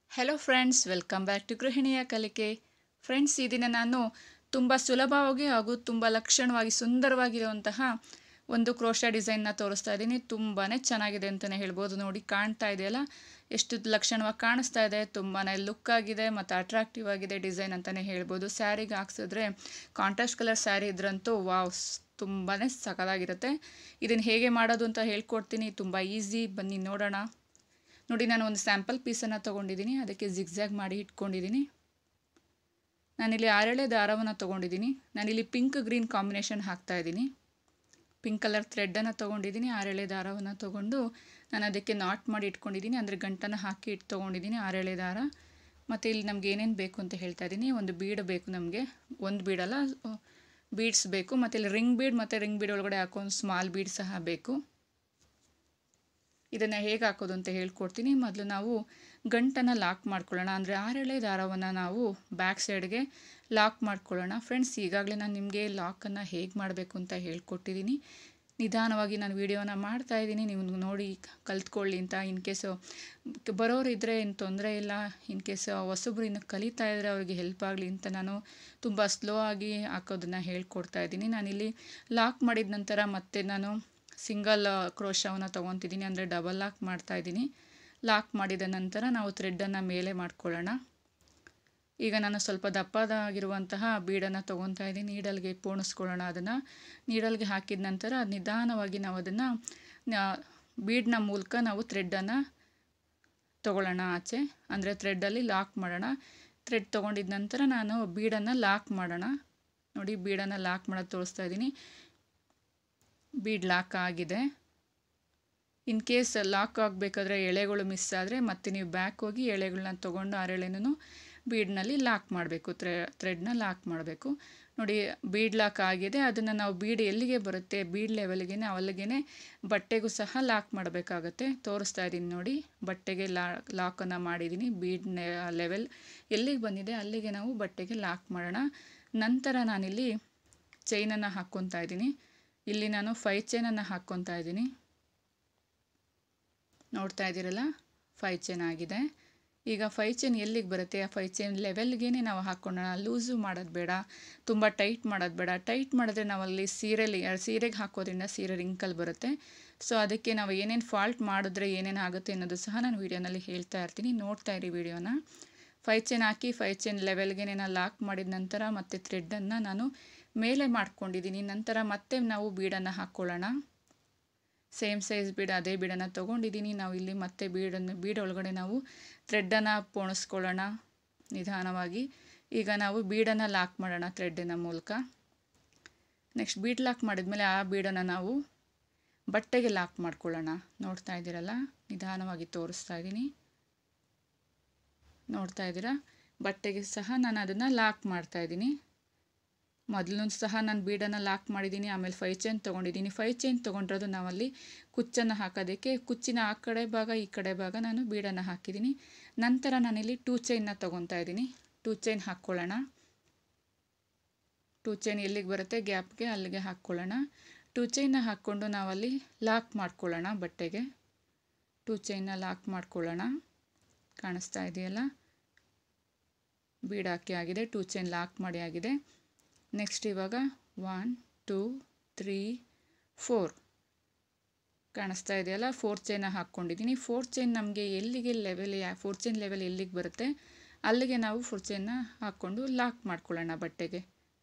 hello friends welcome back to ಗೃಹಿಣಿಯ ಕಲಿಕೆ friends ಈ ದಿನ ನಾನು ತುಂಬ ಸುಲಭವಾಗಿ ಹಾಗೂ ತುಂಬ ಲಕ್ಷಣವಾಗಿ ಸುಂದರವಾಗಿರುವಂತಹ ಒಂದು ಕ್ರೋಶ ಡಿಸೈನ್ನ ತೋರಿಸ್ತಾ ಇದ್ದೀನಿ ತುಂಬಾ ಚೆನ್ನಾಗಿದೆ ಅಂತಲೇ ಹೇಳ್ಬೋದು ನೋಡಿ ಕಾಣ್ತಾ ಇದೆಯಲ್ಲ ಎಷ್ಟು ಲಕ್ಷಣವಾಗಿ ಕಾಣಿಸ್ತಾ ಇದೆ ತುಂಬಾ ಲುಕ್ ಆಗಿದೆ ಮತ್ತು ಅಟ್ರಾಕ್ಟಿವ್ ಆಗಿದೆ ಡಿಸೈನ್ ಅಂತಲೇ ಹೇಳ್ಬೋದು ಸ್ಯಾರಿಗೆ ಹಾಕ್ಸಿದ್ರೆ ಕಾಂಟ್ರಾಸ್ಟ್ ಕಲರ್ ಸ್ಯಾರಿ ಇದ್ರಂತೂ ವಾವ್ ತುಂಬಾ ಸಕಲಾಗಿರುತ್ತೆ ಇದನ್ನು ಹೇಗೆ ಮಾಡೋದು ಅಂತ ಹೇಳ್ಕೊಡ್ತೀನಿ ತುಂಬ ಈಸಿ ಬನ್ನಿ ನೋಡೋಣ ನೋಡಿ ನಾನು ಒಂದು ಸ್ಯಾಂಪಲ್ ಪೀಸನ್ನು ತೊಗೊಂಡಿದ್ದೀನಿ ಅದಕ್ಕೆ ಜಿಗ್ಜ್ಯಾಗ್ ಮಾಡಿ ಇಟ್ಕೊಂಡಿದ್ದೀನಿ ನಾನಿಲ್ಲಿ ಆರೆಳೆ ದಾರವನ್ನು ತೊಗೊಂಡಿದ್ದೀನಿ ನಾನಿಲ್ಲಿ ಪಿಂಕ್ ಗ್ರೀನ್ ಕಾಂಬಿನೇಷನ್ ಹಾಕ್ತಾ ಇದ್ದೀನಿ ಪಿಂಕ್ ಕಲರ್ ಥ್ರೆಡ್ಡನ್ನು ತೊಗೊಂಡಿದ್ದೀನಿ ಆರೆಳೆ ದಾರವನ್ನು ತೊಗೊಂಡು ನಾನು ಅದಕ್ಕೆ ನಾಟ್ ಮಾಡಿ ಇಟ್ಕೊಂಡಿದ್ದೀನಿ ಅಂದರೆ ಗಂಟನ್ನು ಹಾಕಿ ಇಟ್ಟು ತೊಗೊಂಡಿದ್ದೀನಿ ಆರೆಳೆ ದಾರ ಮತ್ತು ಇಲ್ಲಿ ನಮ್ಗೆ ಏನೇನು ಬೇಕು ಅಂತ ಹೇಳ್ತಾ ಇದ್ದೀನಿ ಒಂದು ಬೀಡ್ ಬೇಕು ನಮಗೆ ಒಂದು ಬೀಡಲ್ಲ ಬೀಡ್ಸ್ ಬೇಕು ಮತ್ತು ಇಲ್ಲಿ ರಿಂಗ್ ಬೀಡ್ ಮತ್ತು ರಿಂಗ್ ಬೀಡ್ ಒಳಗಡೆ ಹಾಕೊಂಡು ಸ್ಮಾಲ್ ಬೀಡ್ ಸಹ ಬೇಕು ಇದನ್ನು ಹೇಗೆ ಹಾಕೋದು ಅಂತ ಹೇಳ್ಕೊಡ್ತೀನಿ ಮೊದಲು ನಾವು ಗಂಟನ್ನು ಲಾಕ್ ಮಾಡ್ಕೊಳ್ಳೋಣ ಅಂದರೆ ಆರೆಳೆ ದಾರವನ್ನು ನಾವು ಬ್ಯಾಕ್ ಸೈಡ್ಗೆ ಲಾಕ್ ಮಾಡ್ಕೊಳ್ಳೋಣ ಫ್ರೆಂಡ್ಸ್ ಈಗಾಗಲೇ ನಾನು ನಿಮಗೆ ಲಾಕನ್ನು ಹೇಗೆ ಮಾಡಬೇಕು ಅಂತ ಹೇಳ್ಕೊಟ್ಟಿದ್ದೀನಿ ನಿಧಾನವಾಗಿ ನಾನು ವೀಡಿಯೋನ ಮಾಡ್ತಾ ಇದ್ದೀನಿ ನೀವು ನೋಡಿ ಕಲ್ತ್ಕೊಳ್ಳಿ ಅಂತ ಇನ್ ಕೇಸು ಬರೋರು ಇದ್ದರೆ ಏನು ತೊಂದರೆ ಇಲ್ಲ ಇನ್ ಕೇಸ್ ಹೊಸಬ್ರು ಇನ್ನು ಕಲಿತಾ ಇದ್ದರೆ ಅವ್ರಿಗೆ ಹೆಲ್ಪ್ ಆಗಲಿ ಅಂತ ನಾನು ತುಂಬ ಸ್ಲೋ ಆಗಿ ಹಾಕೋದನ್ನು ಹೇಳ್ಕೊಡ್ತಾ ಇದ್ದೀನಿ ನಾನಿಲ್ಲಿ ಲಾಕ್ ಮಾಡಿದ ನಂತರ ಮತ್ತೆ ನಾನು ಸಿಂಗಲ್ ಕ್ರೋಶವನ್ನು ತೊಗೊತಿದ್ದೀನಿ ಅಂದರೆ ಡಬಲ್ ಲಾಕ್ ಮಾಡ್ತಾಯಿದ್ದೀನಿ ಲಾಕ್ ಮಾಡಿದ ನಂತರ ನಾವು ಥ್ರೆಡ್ಡನ್ನು ಮೇಲೆ ಮಾಡ್ಕೊಳ್ಳೋಣ ಈಗ ನಾನು ಸ್ವಲ್ಪ ದಪ್ಪದಾಗಿರುವಂತಹ ಬೀಡನ್ನು ತೊಗೊತಾ ಇದ್ದೀನಿ ನೀಡಲ್ಗೆ ಪೋಣಿಸ್ಕೊಳ್ಳೋಣ ಅದನ್ನು ನೀಡಲ್ಗೆ ಹಾಕಿದ ನಂತರ ನಿಧಾನವಾಗಿ ನಾವು ಅದನ್ನು ಬೀಡ್ನ ಮೂಲಕ ನಾವು ಥ್ರೆಡ್ಡನ್ನು ತೊಗೊಳ್ಳೋಣ ಆಚೆ ಅಂದರೆ ಥ್ರೆಡ್ಡಲ್ಲಿ ಲಾಕ್ ಮಾಡೋಣ ಥ್ರೆಡ್ ತೊಗೊಂಡಿದ ನಂತರ ನಾನು ಬೀಡನ್ನು ಲಾಕ್ ಮಾಡೋಣ ನೋಡಿ ಬೀಡನ್ನು ಲಾಕ್ ಮಾಡೋದು ತೋರಿಸ್ತಾ ಇದ್ದೀನಿ ಬೀಡ್ ಲಾಕ್ ಆಗಿದೆ ಇನ್ ಕೇಸ್ ಲಾಕ್ ಆಗಬೇಕಾದ್ರೆ ಎಳೆಗಳು ಮಿಸ್ ಆದರೆ ಮತ್ತೆ ನೀವು ಬ್ಯಾಕ್ ಹೋಗಿ ಎಳೆಗಳನ್ನ ತೊಗೊಂಡು ಆರೆಳೆನೂ ಬೀಡ್ನಲ್ಲಿ ಲಾಕ್ ಮಾಡಬೇಕು ಥ್ರೆ ಥ್ರೆಡ್ನ ಲಾಕ್ ಮಾಡಬೇಕು ನೋಡಿ ಬೀಡ್ ಲಾಕ್ ಆಗಿದೆ ಅದನ್ನು ನಾವು ಬೀಡ್ ಎಲ್ಲಿಗೆ ಬರುತ್ತೆ ಬೀಡ್ ಲೆವೆಲ್ಗೆ ಅಲ್ಲಿಗೆ ಬಟ್ಟೆಗೂ ಸಹ ಲಾಕ್ ಮಾಡಬೇಕಾಗತ್ತೆ ತೋರಿಸ್ತಾ ಇದ್ದೀನಿ ನೋಡಿ ಬಟ್ಟೆಗೆ ಲಾ ಲಾಕನ್ನು ಮಾಡಿದ್ದೀನಿ ಬೀಡ್ ಲೆವೆಲ್ ಎಲ್ಲಿಗೆ ಬಂದಿದೆ ಅಲ್ಲಿಗೆ ನಾವು ಬಟ್ಟೆಗೆ ಲಾಕ್ ಮಾಡೋಣ ನಂತರ ನಾನಿಲ್ಲಿ ಚೈನನ್ನು ಹಾಕ್ಕೊತಾ ಇದ್ದೀನಿ ಇಲ್ಲಿ ನಾನು ಫೈ ಚೈನನ್ನು ಹಾಕ್ಕೊತಾ ಇದ್ದೀನಿ ನೋಡ್ತಾ ಇದ್ದೀರಲ್ಲ ಫೈ ಚೈನ್ ಆಗಿದೆ ಈಗ ಫೈ ಚೈನ್ ಎಲ್ಲಿಗೆ ಬರುತ್ತೆ ಆ ಫೈ ಚೈನ್ ಲೆವೆಲ್ಗೆ ನಾವು ಹಾಕ್ಕೊಳ್ಳೋಣ ಲೂಸು ಮಾಡೋದು ಬೇಡ ತುಂಬ ಟೈಟ್ ಮಾಡೋದು ಬೇಡ ಟೈಟ್ ಮಾಡಿದ್ರೆ ನಾವಲ್ಲಿ ಸೀರೆಲಿ ಸೀರೆಗೆ ಹಾಕೋದ್ರಿಂದ ಸೀರೆ ರಿಂಕಲ್ ಬರುತ್ತೆ ಸೊ ಅದಕ್ಕೆ ನಾವು ಏನೇನು ಫಾಲ್ಟ್ ಮಾಡಿದ್ರೆ ಏನೇನು ಆಗುತ್ತೆ ಅನ್ನೋದು ಸಹ ನಾನು ವೀಡಿಯೋನಲ್ಲಿ ಹೇಳ್ತಾ ಇರ್ತೀನಿ ನೋಡ್ತಾ ಇರಿ ವೀಡಿಯೋನ ಫೈ ಚೈನ್ ಹಾಕಿ ಫೈ ಚೈನ್ ಲೆವೆಲ್ಗೆ ನಾನು ಲಾಕ್ ಮಾಡಿದ ನಂತರ ಮತ್ತೆ ಥ್ರೆಡ್ಡನ್ನು ನಾನು ಮೇಲೆ ಮಾಡ್ಕೊಂಡಿದ್ದೀನಿ ನಂತರ ಮತ್ತೆ ನಾವು ಬೀಡನ್ನು ಹಾಕ್ಕೊಳ್ಳೋಣ ಸೇಮ್ ಸೈಜ್ ಬೀಡ್ ಅದೇ ಬೀಡನ್ನು ತೊಗೊಂಡಿದ್ದೀನಿ ನಾವು ಇಲ್ಲಿ ಮತ್ತೆ ಬೀಡನ್ನು ಬೀಡ್ ಒಳಗಡೆ ನಾವು ಥ್ರೆಡ್ಡನ್ನು ಪೋಣಿಸ್ಕೊಳ್ಳೋಣ ನಿಧಾನವಾಗಿ ಈಗ ನಾವು ಬೀಡನ್ನು ಲಾಕ್ ಮಾಡೋಣ ಥ್ರೆಡ್ಡಿನ ಮೂಲಕ ನೆಕ್ಸ್ಟ್ ಬೀಡ್ ಲಾಕ್ ಮಾಡಿದ್ಮೇಲೆ ಆ ಬೀಡನ್ನು ನಾವು ಬಟ್ಟೆಗೆ ಲಾಕ್ ಮಾಡ್ಕೊಳ್ಳೋಣ ನೋಡ್ತಾ ಇದ್ದೀರಲ್ಲ ನಿಧಾನವಾಗಿ ತೋರಿಸ್ತಾ ಇದ್ದೀನಿ ನೋಡ್ತಾ ಇದ್ದೀರಾ ಬಟ್ಟೆಗೆ ಸಹ ನಾನು ಅದನ್ನು ಲಾಕ್ ಮಾಡ್ತಾ ಇದ್ದೀನಿ ಮೊದಲು ಸಹ ನಾನು ಬೀಡನ್ನು ಲಾಕ್ ಮಾಡಿದ್ದೀನಿ ಆಮೇಲೆ ಫೈ ಚೈನ್ ತೊಗೊಂಡಿದ್ದೀನಿ ಫೈ ಚೈನ್ ತೊಗೊಂಡಿರೋದು ನಾವಲ್ಲಿ ಕುಚ್ಚನ್ನು ಹಾಕೋದಕ್ಕೆ ಕುಚ್ಚಿನ ಆ ಕಡೆ ಭಾಗ ಈ ಕಡೆ ಭಾಗ ನಾನು ಬೀಡನ್ನು ಹಾಕಿದ್ದೀನಿ ನಂತರ ನಾನಿಲ್ಲಿ ಟೂ ಚೈನ್ನ ತೊಗೊತಾ ಇದ್ದೀನಿ ಟೂ ಚೈನ್ ಹಾಕ್ಕೊಳ್ಳೋಣ ಟೂ ಚೈನ್ ಎಲ್ಲಿಗೆ ಬರುತ್ತೆ ಗ್ಯಾಪ್ಗೆ ಅಲ್ಲಿಗೆ ಹಾಕ್ಕೊಳ್ಳೋಣ ಟೂ ಚೈನ್ನ ಹಾಕ್ಕೊಂಡು ನಾವಲ್ಲಿ ಲಾಕ್ ಮಾಡ್ಕೊಳ್ಳೋಣ ಬಟ್ಟೆಗೆ ಟೂ ಚೈನ್ನ ಲಾಕ್ ಮಾಡ್ಕೊಳ್ಳೋಣ ಕಾಣಿಸ್ತಾ ಇದೆಯಲ್ಲ ಬೀಡ್ ಹಾಕಿ ಆಗಿದೆ ಟೂ ಚೈನ್ ಲಾಕ್ ಮಾಡಿ ಆಗಿದೆ ನೆಕ್ಸ್ಟ್ ಇವಾಗ ಒನ್ ಟೂ ತ್ರೀ ಫೋರ್ ಕಾಣಿಸ್ತಾ ಇದೆಯಲ್ಲ ಫೋರ್ ಚೈನ ಹಾಕ್ಕೊಂಡಿದ್ದೀನಿ ಫೋರ್ ಚೈನ್ ನಮಗೆ ಎಲ್ಲಿಗೆ ಲೆವೆಲ್ ಫೋರ್ ಚೈನ್ ಲೆವೆಲ್ ಎಲ್ಲಿಗೆ ಬರುತ್ತೆ ಅಲ್ಲಿಗೆ ನಾವು ಫೋರ್ ಚೈನ್ನ ಹಾಕ್ಕೊಂಡು ಲಾಕ್ ಮಾಡ್ಕೊಳ್ಳೋಣ ಬಟ್ಟೆಗೆ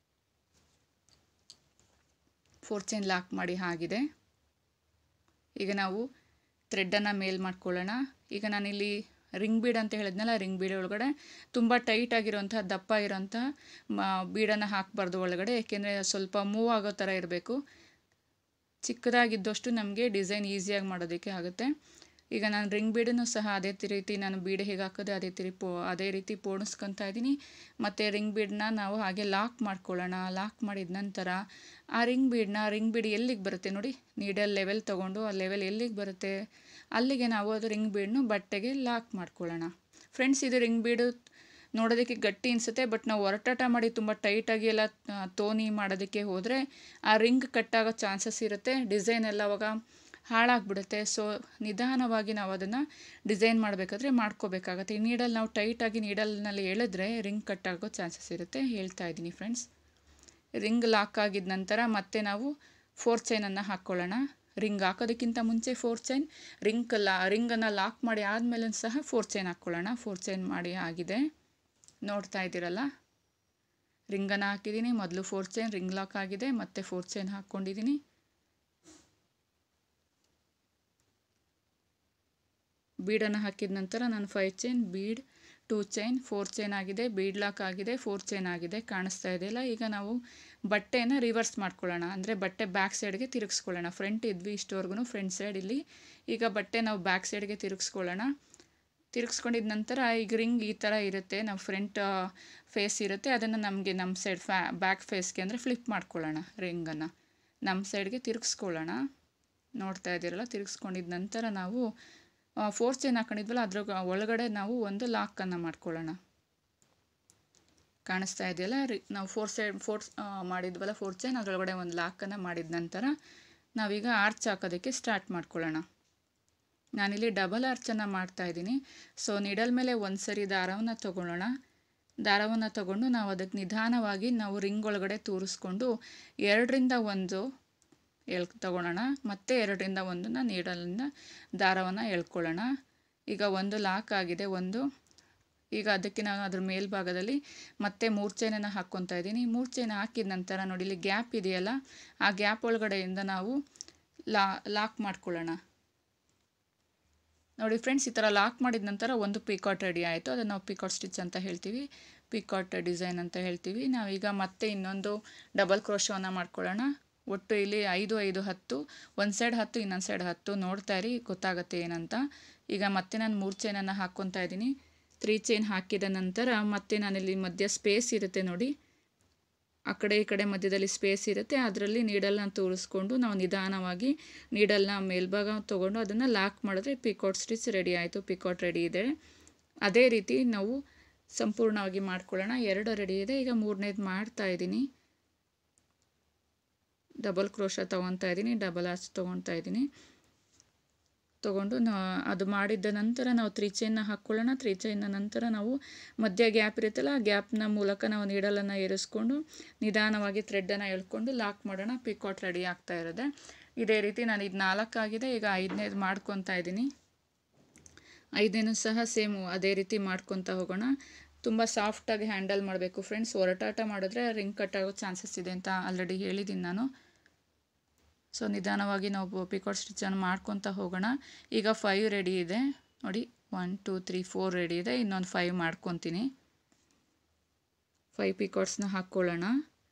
ಫೋರ್ ಚೈನ್ ಲಾಕ್ ಮಾಡಿ ಆಗಿದೆ ಈಗ ನಾವು ಥ್ರೆಡ್ಡನ್ನು ಮೇಲ್ ಮಾಡ್ಕೊಳ್ಳೋಣ ಈಗ ನಾನಿಲ್ಲಿ ರಿಂಗ್ ಬೀಡ್ ಅಂತ ಹೇಳಿದ್ನಲ್ಲ ರಿಂಗ್ ಬೀಡ್ ಒಳಗಡೆ ತುಂಬ ಟೈಟ್ ಆಗಿರೋಂಥ ದಪ್ಪ ಇರೋಂಥ ಬೀಡನ್ನು ಹಾಕಬಾರ್ದು ಒಳಗಡೆ ಏಕೆಂದರೆ ಸ್ವಲ್ಪ ಮೂವ್ ಆಗೋ ಥರ ಇರಬೇಕು ಚಿಕ್ಕದಾಗಿದ್ದಷ್ಟು ನಮಗೆ ಡಿಸೈನ್ ಈಸಿಯಾಗಿ ಮಾಡೋದಕ್ಕೆ ಆಗುತ್ತೆ ಈಗ ನಾನು ರಿಂಗ್ ಬೀಡನ್ನು ಸಹ ಅದೇ ರೀತಿ ನಾನು ಬೀಡ್ ಹೇಗೆ ಹಾಕೋದೆ ಅದೇ ರೀತಿ ಪೋ ಅದೇ ರೀತಿ ಪೋಣಿಸ್ಕೊತಾ ಇದ್ದೀನಿ ಮತ್ತು ರಿಂಗ್ ಬೀಡನ್ನ ನಾವು ಹಾಗೆ ಲಾಕ್ ಮಾಡ್ಕೊಳ್ಳೋಣ ಲಾಕ್ ಮಾಡಿದ ನಂತರ ಆ ರಿಂಗ್ ಬೀಡನ್ನ ರಿಂಗ್ ಬೀಡ್ ಎಲ್ಲಿಗೆ ಬರುತ್ತೆ ನೋಡಿ ನೀಡಲ್ ಲೆವೆಲ್ ತೊಗೊಂಡು ಆ ಲೆವೆಲ್ ಎಲ್ಲಿಗೆ ಬರುತ್ತೆ ಅಲ್ಲಿಗೆ ನಾವು ಅದು ರಿಂಗ್ ಬೀಡನ್ನು ಬಟ್ಟೆಗೆ ಲಾಕ್ ಮಾಡ್ಕೊಳ್ಳೋಣ ಫ್ರೆಂಡ್ಸ್ ಇದು ರಿಂಗ್ ಬೀಡು ನೋಡೋದಕ್ಕೆ ಗಟ್ಟಿ ಅನಿಸುತ್ತೆ ಬಟ್ ನಾವು ಹೊರಟಾಟ ಮಾಡಿ ತುಂಬ ಟೈಟಾಗಿ ಎಲ್ಲ ತೋನಿ ಮಾಡೋದಕ್ಕೆ ಹೋದರೆ ಆ ರಿಂಗ್ ಕಟ್ಟಾಗೋ ಚಾನ್ಸಸ್ ಇರುತ್ತೆ ಡಿಸೈನ್ ಎಲ್ಲ ಅವಾಗ ಹಾಳಾಗ್ಬಿಡುತ್ತೆ ಸೊ ನಿಧಾನವಾಗಿ ನಾವು ಅದನ್ನು ಡಿಸೈನ್ ಮಾಡಬೇಕಾದ್ರೆ ಮಾಡ್ಕೋಬೇಕಾಗತ್ತೆ ಈ ನೀಡಲ್ ನಾವು ಟೈಟಾಗಿ ನೀಡಲ್ನಲ್ಲಿ ಎಳೆದ್ರೆ ರಿಂಗ್ ಕಟ್ ಆಗೋ ಚಾನ್ಸಸ್ ಇರುತ್ತೆ ಹೇಳ್ತಾ ಇದ್ದೀನಿ ಫ್ರೆಂಡ್ಸ್ ರಿಂಗ್ ಲಾಕ್ ಆಗಿದ ನಂತರ ಮತ್ತೆ ನಾವು ಫೋರ್ ಚೈನನ್ನು ಹಾಕ್ಕೊಳ್ಳೋಣ ರಿಂಗ್ ಹಾಕೋದಕ್ಕಿಂತ ಮುಂಚೆ ಫೋರ್ ಚೈನ್ ರಿಂಗ್ ಲಾ ರಿಂಗನ್ನು ಲಾಕ್ ಮಾಡಿ ಆದಮೇಲೆ ಸಹ ಫೋರ್ ಚೈನ್ ಹಾಕ್ಕೊಳ್ಳೋಣ ಫೋರ್ ಚೈನ್ ಮಾಡಿ ಆಗಿದೆ ನೋಡ್ತಾ ಇದ್ದೀರಲ್ಲ ರಿಂಗನ್ನು ಹಾಕಿದ್ದೀನಿ ಮೊದಲು ಫೋರ್ ಚೈನ್ ರಿಂಗ್ ಲಾಕ್ ಆಗಿದೆ ಮತ್ತೆ ಫೋರ್ ಚೈನ್ ಹಾಕ್ಕೊಂಡಿದ್ದೀನಿ ಬೀಡನ್ನು ಹಾಕಿದ ನಂತರ ನಾನು five chain bead two chain four chain ಆಗಿದೆ ಬೀಡ್ ಲಾಕ್ ಆಗಿದೆ ಫೋರ್ ಚೈನ್ ಆಗಿದೆ ಕಾಣಿಸ್ತಾ ಇದೆಯಲ್ಲ ಈಗ ನಾವು ಬಟ್ಟೆನ ರಿವರ್ಸ್ ಮಾಡ್ಕೊಳ್ಳೋಣ ಅಂದರೆ ಬಟ್ಟೆ ಬ್ಯಾಕ್ ಸೈಡ್ಗೆ ತಿರುಗಿಸ್ಕೊಳ್ಳೋಣ ಫ್ರಂಟ್ ಇದ್ವಿ ಇಷ್ಟವರೆಗೂ ಫ್ರಂಟ್ ಸೈಡ್ ಇಲ್ಲಿ ಈಗ ಬಟ್ಟೆ ನಾವು ಬ್ಯಾಕ್ ಸೈಡ್ಗೆ ತಿರುಗಿಸ್ಕೊಳ್ಳೋಣ ತಿರುಗಿಸ್ಕೊಂಡಿದ ನಂತರ ಈಗ ರಿಂಗ್ ಈ ಥರ ಇರುತ್ತೆ ನಾವು ಫ್ರಂಟ್ ಫೇಸ್ ಇರುತ್ತೆ ಅದನ್ನು ನಮಗೆ ನಮ್ಮ ಸೈಡ್ ಫ್ಯಾ ಬ್ಯಾಕ್ ಫೇಸ್ಗೆ ಅಂದರೆ ಫ್ಲಿಪ್ ಮಾಡ್ಕೊಳ್ಳೋಣ ರಿಂಗನ್ನು ನಮ್ಮ ಸೈಡ್ಗೆ ತಿರುಗಿಸ್ಕೊಳ್ಳೋಣ ನೋಡ್ತಾ ಇದ್ದೀರಲ್ಲ ತಿರುಗಿಸ್ಕೊಂಡಿದ ನಂತರ ನಾವು ಫೋರ್ ಚೈನ್ ಹಾಕೊಂಡಿದ್ವಲ್ಲ ಅದ್ರ ಒಳಗಡೆ ನಾವು ಒಂದು ಲಾಕನ್ನು ಮಾಡ್ಕೊಳ್ಳೋಣ ಕಾಣಿಸ್ತಾ ಇದೆಯಲ್ಲ ರಿ ನಾವು ಫೋರ್ ಸೈಡ್ ಫೋರ್ ಮಾಡಿದ್ವಲ್ಲ ಫೋರ್ ಚೈನ್ ಅದರೊಳಗಡೆ ಒಂದು ಲಾಕನ್ನು ಮಾಡಿದ ನಂತರ ನಾವೀಗ ಆರ್ಚ್ ಹಾಕೋದಕ್ಕೆ ಸ್ಟಾರ್ಟ್ ಮಾಡ್ಕೊಳ್ಳೋಣ ನಾನಿಲ್ಲಿ ಡಬಲ್ ಆರ್ಚನ್ನು ಮಾಡ್ತಾ ಇದ್ದೀನಿ ಸೊ ನಿಡಲ್ ಮೇಲೆ ಒಂದು ಸರಿ ದಾರವನ್ನು ತಗೊಳ್ಳೋಣ ದಾರವನ್ನು ತಗೊಂಡು ನಾವು ಅದಕ್ಕೆ ನಿಧಾನವಾಗಿ ನಾವು ರಿಂಗ್ ಒಳಗಡೆ ತೂರಿಸ್ಕೊಂಡು ಎರಡರಿಂದ ಒಂದು ಎಳ್ ತಗೊಳ್ಳೋಣ ಮತ್ತೆ ಎರಡರಿಂದ ಒಂದನ್ನು ನೀಡಲಿಂದ ದಾರವನ್ನು ಎಳ್ಕೊಳ್ಳೋಣ ಈಗ ಒಂದು ಲಾಕ್ ಆಗಿದೆ ಒಂದು ಈಗ ಅದಕ್ಕೆ ನಾನು ಅದ್ರ ಮೇಲ್ಭಾಗದಲ್ಲಿ ಮತ್ತೆ ಮೂರು ಚೈನನ್ನು ಹಾಕ್ಕೊತಾ ಇದ್ದೀನಿ ಮೂರು ಚೈನ್ ಹಾಕಿದ ನಂತರ ನೋಡಿ ಇಲ್ಲಿ ಗ್ಯಾಪ್ ಇದೆಯಲ್ಲ ಆ ಗ್ಯಾಪ್ ಒಳಗಡೆಯಿಂದ ನಾವು ಲಾ ಲಾಕ್ ಮಾಡ್ಕೊಳ್ಳೋಣ ನೋಡಿ ಫ್ರೆಂಡ್ಸ್ ಈ ಥರ ಲಾಕ್ ಮಾಡಿದ ನಂತರ ಒಂದು ಪಿಕಾಟ್ ರೆಡಿ ಆಯಿತು ಅದನ್ನು ನಾವು ಪಿಕಾಟ್ ಸ್ಟಿಚ್ ಅಂತ ಹೇಳ್ತೀವಿ ಪಿಕಾಟ್ ಡಿಸೈನ್ ಅಂತ ಹೇಳ್ತೀವಿ ನಾವೀಗ ಮತ್ತೆ ಇನ್ನೊಂದು ಡಬಲ್ ಕ್ರೋಶವನ್ನು ಮಾಡ್ಕೊಳ್ಳೋಣ ಒಟ್ಟು ಇಲ್ಲಿ ಐದು ಐದು ಹತ್ತು ಒಂದು ಸೈಡ್ ಹತ್ತು ಇನ್ನೊಂದು ಸೈಡ್ ಹತ್ತು ನೋಡ್ತಾ ಇರಿ ಗೊತ್ತಾಗುತ್ತೆ ಏನಂತ ಈಗ ಮತ್ತೆ ನಾನು ಮೂರು ಚೈನನ್ನು ಹಾಕ್ಕೊತಾ ಇದ್ದೀನಿ ತ್ರೀ ಚೈನ್ ಹಾಕಿದ ನಂತರ ಮತ್ತೆ ನಾನಿಲ್ಲಿ ಮಧ್ಯ ಸ್ಪೇಸ್ ಇರುತ್ತೆ ನೋಡಿ ಆ ಕಡೆ ಈ ಕಡೆ ಮಧ್ಯದಲ್ಲಿ ಸ್ಪೇಸ್ ಇರುತ್ತೆ ಅದರಲ್ಲಿ ನೀಡಲ್ನ ತೋರಿಸ್ಕೊಂಡು ನಾವು ನಿಧಾನವಾಗಿ ನೀಡಲ್ನ ಮೇಲ್ಭಾಗ ತೊಗೊಂಡು ಅದನ್ನು ಲಾಕ್ ಮಾಡಿದ್ರೆ ಪಿಕಾಟ್ ಸ್ಟಿಚ್ ರೆಡಿ ಆಯಿತು ಪಿಕಾಟ್ ರೆಡಿ ಇದೆ ಅದೇ ರೀತಿ ನಾವು ಸಂಪೂರ್ಣವಾಗಿ ಮಾಡ್ಕೊಳ್ಳೋಣ ಎರಡು ರೆಡಿ ಇದೆ ಈಗ ಮೂರನೇದು ಮಾಡ್ತಾ ಇದ್ದೀನಿ ಡಬಲ್ ಕ್ರೋಶ ತೊಗೊತಾ ಇದ್ದೀನಿ ಡಬಲ್ ಆರ್ಚ್ ತೊಗೊತಾ ಇದ್ದೀನಿ ತೊಗೊಂಡು ನಾ ಅದು ಮಾಡಿದ್ದ ನಂತರ ನಾವು ತ್ರೀ ಚೈನ್ನ ಹಾಕ್ಕೊಳ್ಳೋಣ ತ್ರೀ ಚೈನ್ನ ನಂತರ ನಾವು ಮಧ್ಯ ಗ್ಯಾಪ್ ಇರುತ್ತಲ್ಲ ಆ ಗ್ಯಾಪ್ನ ಮೂಲಕ ನಾವು ನೀಡಲನ್ನು ಏರಿಸ್ಕೊಂಡು ನಿಧಾನವಾಗಿ ಥ್ರೆಡ್ಡನ್ನು ಎಳ್ಕೊಂಡು ಲಾಕ್ ಮಾಡೋಣ ಪಿಕಾಟ್ ರೆಡಿ ಆಗ್ತಾ ಇರೋದೆ ಇದೇ ರೀತಿ ನಾನು ಇದು ನಾಲ್ಕಾಗಿದೆ ಈಗ ಐದನೇದು ಮಾಡ್ಕೊತಾ ಇದ್ದೀನಿ ಐದನೇನು ಸಹ ಸೇಮು ಅದೇ ರೀತಿ ಮಾಡ್ಕೊತಾ ಹೋಗೋಣ ತುಂಬ ಸಾಫ್ಟಾಗಿ ಹ್ಯಾಂಡಲ್ ಮಾಡಬೇಕು ಫ್ರೆಂಡ್ಸ್ ಹೊರಟಾಟ ಮಾಡಿದ್ರೆ ರಿಂಗ್ ಕಟ್ ಆಗೋ ಚಾನ್ಸಸ್ ಇದೆ ಅಂತ ಆಲ್ರೆಡಿ ಹೇಳಿದ್ದೀನಿ ನಾನು ಸೊ ನಿಧಾನವಾಗಿ ನಾವು ಪಿಕಾಟ್ ಸ್ಟಿಚ್ಚನ್ನು ಮಾಡ್ಕೊತಾ ಹೋಗೋಣ ಈಗ ಫೈವ್ ರೆಡಿ ಇದೆ ನೋಡಿ one two three four ready ಇದೆ ಇನ್ನೊಂದು ಫೈವ್ ಮಾಡ್ಕೊತೀನಿ ಫೈವ್ ಪಿಕಾಟ್ಸ್ನ ಹಾಕ್ಕೊಳ್ಳೋಣ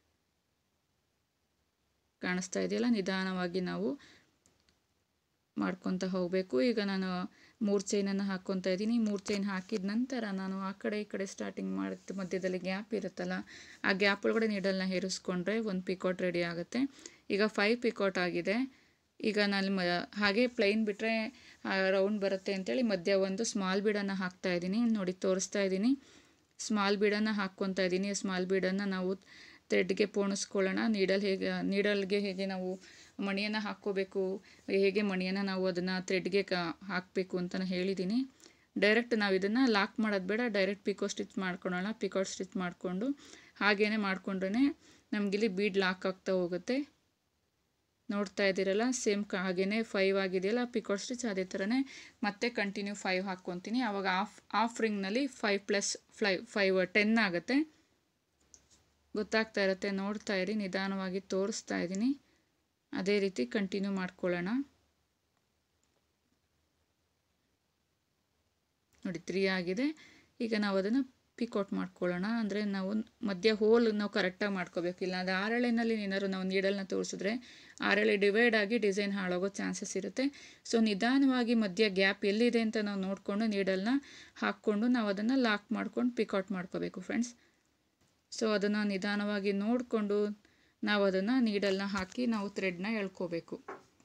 ಕಾಣಿಸ್ತಾ ಇದೆಯಲ್ಲ ನಿಧಾನವಾಗಿ ನಾವು ಮಾಡ್ಕೊತಾ ಹೋಗಬೇಕು ಈಗ ನಾನು ಮೂರು ಚೈನನ್ನು ಹಾಕ್ಕೊತಾ ಇದ್ದೀನಿ ಮೂರು ಚೈನ್ ಹಾಕಿದ ನಂತರ ನಾನು ಆ ಕಡೆ ಈ ಕಡೆ ಸ್ಟಾರ್ಟಿಂಗ್ ಮಾಡುತ್ತೆ ಮಧ್ಯದಲ್ಲಿ ಗ್ಯಾಪ್ ಇರುತ್ತಲ್ಲ ಆ ಗ್ಯಾಪ್ ಒಳಗಡೆ ನೀಡಲ್ನ ಹೇರಿಸ್ಕೊಂಡ್ರೆ ಒಂದು ಪಿಕಾಟ್ ರೆಡಿ ಆಗುತ್ತೆ ಈಗ ಫೈವ್ ಪಿಕಾಟ್ ಆಗಿದೆ ಈಗ ನಾನು ಮ ಹಾಗೆ ಪ್ಲೈನ್ ಬಿಟ್ಟರೆ ರೌಂಡ್ ಬರುತ್ತೆ ಅಂತೇಳಿ ಮಧ್ಯ ಒಂದು ಸ್ಮಾಲ್ ಬೀಡನ್ನು ಹಾಕ್ತಾ ಇದ್ದೀನಿ ನೋಡಿ ತೋರಿಸ್ತಾ ಇದ್ದೀನಿ ಸ್ಮಾಲ್ ಬೀಡನ್ನು ಹಾಕ್ಕೊತಾ ಇದ್ದೀನಿ ಸ್ಮಾಲ್ ಬೀಡನ್ನು ನಾವು ಥ್ರೆಡ್ಗೆ ಪೋಣಿಸ್ಕೊಳ್ಳೋಣ ನೀಡಲ್ ಹೇಗೆ ನೀಡಲ್ಗೆ ಹೇಗೆ ನಾವು ಮಣಿಯನ್ನು ಹಾಕ್ಕೋಬೇಕು ಹೇಗೆ ಮಣಿಯನ್ನು ನಾವು ಅದನ್ನು ಥ್ರೆಡ್ಗೆ ಕ ಹಾಕಬೇಕು ಅಂತ ಹೇಳಿದ್ದೀನಿ ಡೈರೆಕ್ಟ್ ನಾವು ಇದನ್ನು ಲಾಕ್ ಮಾಡೋದು ಬೇಡ ಡೈರೆಕ್ಟ್ ಪಿಕೋ ಸ್ಟಿಚ್ ಮಾಡ್ಕೊಳ್ಳೋಣ ಪಿಕಾಟ್ ಸ್ಟಿಚ್ ಮಾಡಿಕೊಂಡು ಹಾಗೇ ಮಾಡಿಕೊಂಡ್ರೆ ನಮಗಿಲ್ಲಿ ಬೀಡ್ ಲಾಕ್ ಆಗ್ತಾ ಹೋಗುತ್ತೆ ನೋಡ್ತಾ ಇದ್ದೀರಲ್ಲ ಸೇಮ್ ಹಾಗೇ ಫೈವ್ ಆಗಿದೆಯಲ್ಲ ಪಿಕಾಟ್ ಸ್ಟಿಚ್ ಅದೇ ಥರನೇ ಮತ್ತೆ ಕಂಟಿನ್ಯೂ ಫೈವ್ ಹಾಕ್ಕೊತೀನಿ ಆವಾಗ ಆಫ್ ಆಫ್ ರಿಂಗ್ನಲ್ಲಿ ಫೈವ್ ಪ್ಲಸ್ ಫ್ಲೈ ಫೈವ್ ಟೆನ್ ಆಗುತ್ತೆ ಗೊತ್ತಾಗ್ತಾ ಇರುತ್ತೆ ನೋಡ್ತಾ ಇರಿ ನಿಧಾನವಾಗಿ ತೋರಿಸ್ತಾ ಇದ್ದೀನಿ ಅದೇ ರೀತಿ ಕಂಟಿನ್ಯೂ ಮಾಡ್ಕೊಳ್ಳೋಣ ನೋಡಿ ತ್ರೀ ಆಗಿದೆ ಈಗ ನಾವು ಅದನ್ನು ಪಿಕೌಟ್ ಮಾಡ್ಕೊಳ್ಳೋಣ ಅಂದರೆ ನಾವು ಮಧ್ಯ ಹೋಲ್ ನಾವು ಕರೆಕ್ಟಾಗಿ ಮಾಡ್ಕೋಬೇಕು ಇಲ್ಲ ಅದು ಆರೆಳೆನಲ್ಲಿ ಏನಾದ್ರು ನಾವು ನೀಡಲ್ನ ತೋರಿಸಿದ್ರೆ ಆರೆಳೆ ಡಿವೈಡ್ ಆಗಿ ಡಿಸೈನ್ ಹಾಳಾಗೋ ಚಾನ್ಸಸ್ ಇರುತ್ತೆ ಸೊ ನಿಧಾನವಾಗಿ ಮಧ್ಯ ಗ್ಯಾಪ್ ಎಲ್ಲಿದೆ ಅಂತ ನಾವು ನೋಡಿಕೊಂಡು ನೀಡಲ್ನ ಹಾಕ್ಕೊಂಡು ನಾವು ಅದನ್ನು ಲಾಕ್ ಮಾಡ್ಕೊಂಡು ಪಿಕೌಟ್ ಮಾಡ್ಕೋಬೇಕು ಫ್ರೆಂಡ್ಸ್ ಸೊ ಅದನ್ನು ನಿಧಾನವಾಗಿ ನೋಡಿಕೊಂಡು ನಾವು ಅದನ್ನು ನೀಡಲ್ನ ಹಾಕಿ ನಾವು ಥ್ರೆಡ್ನ ಎಳ್ಕೋಬೇಕು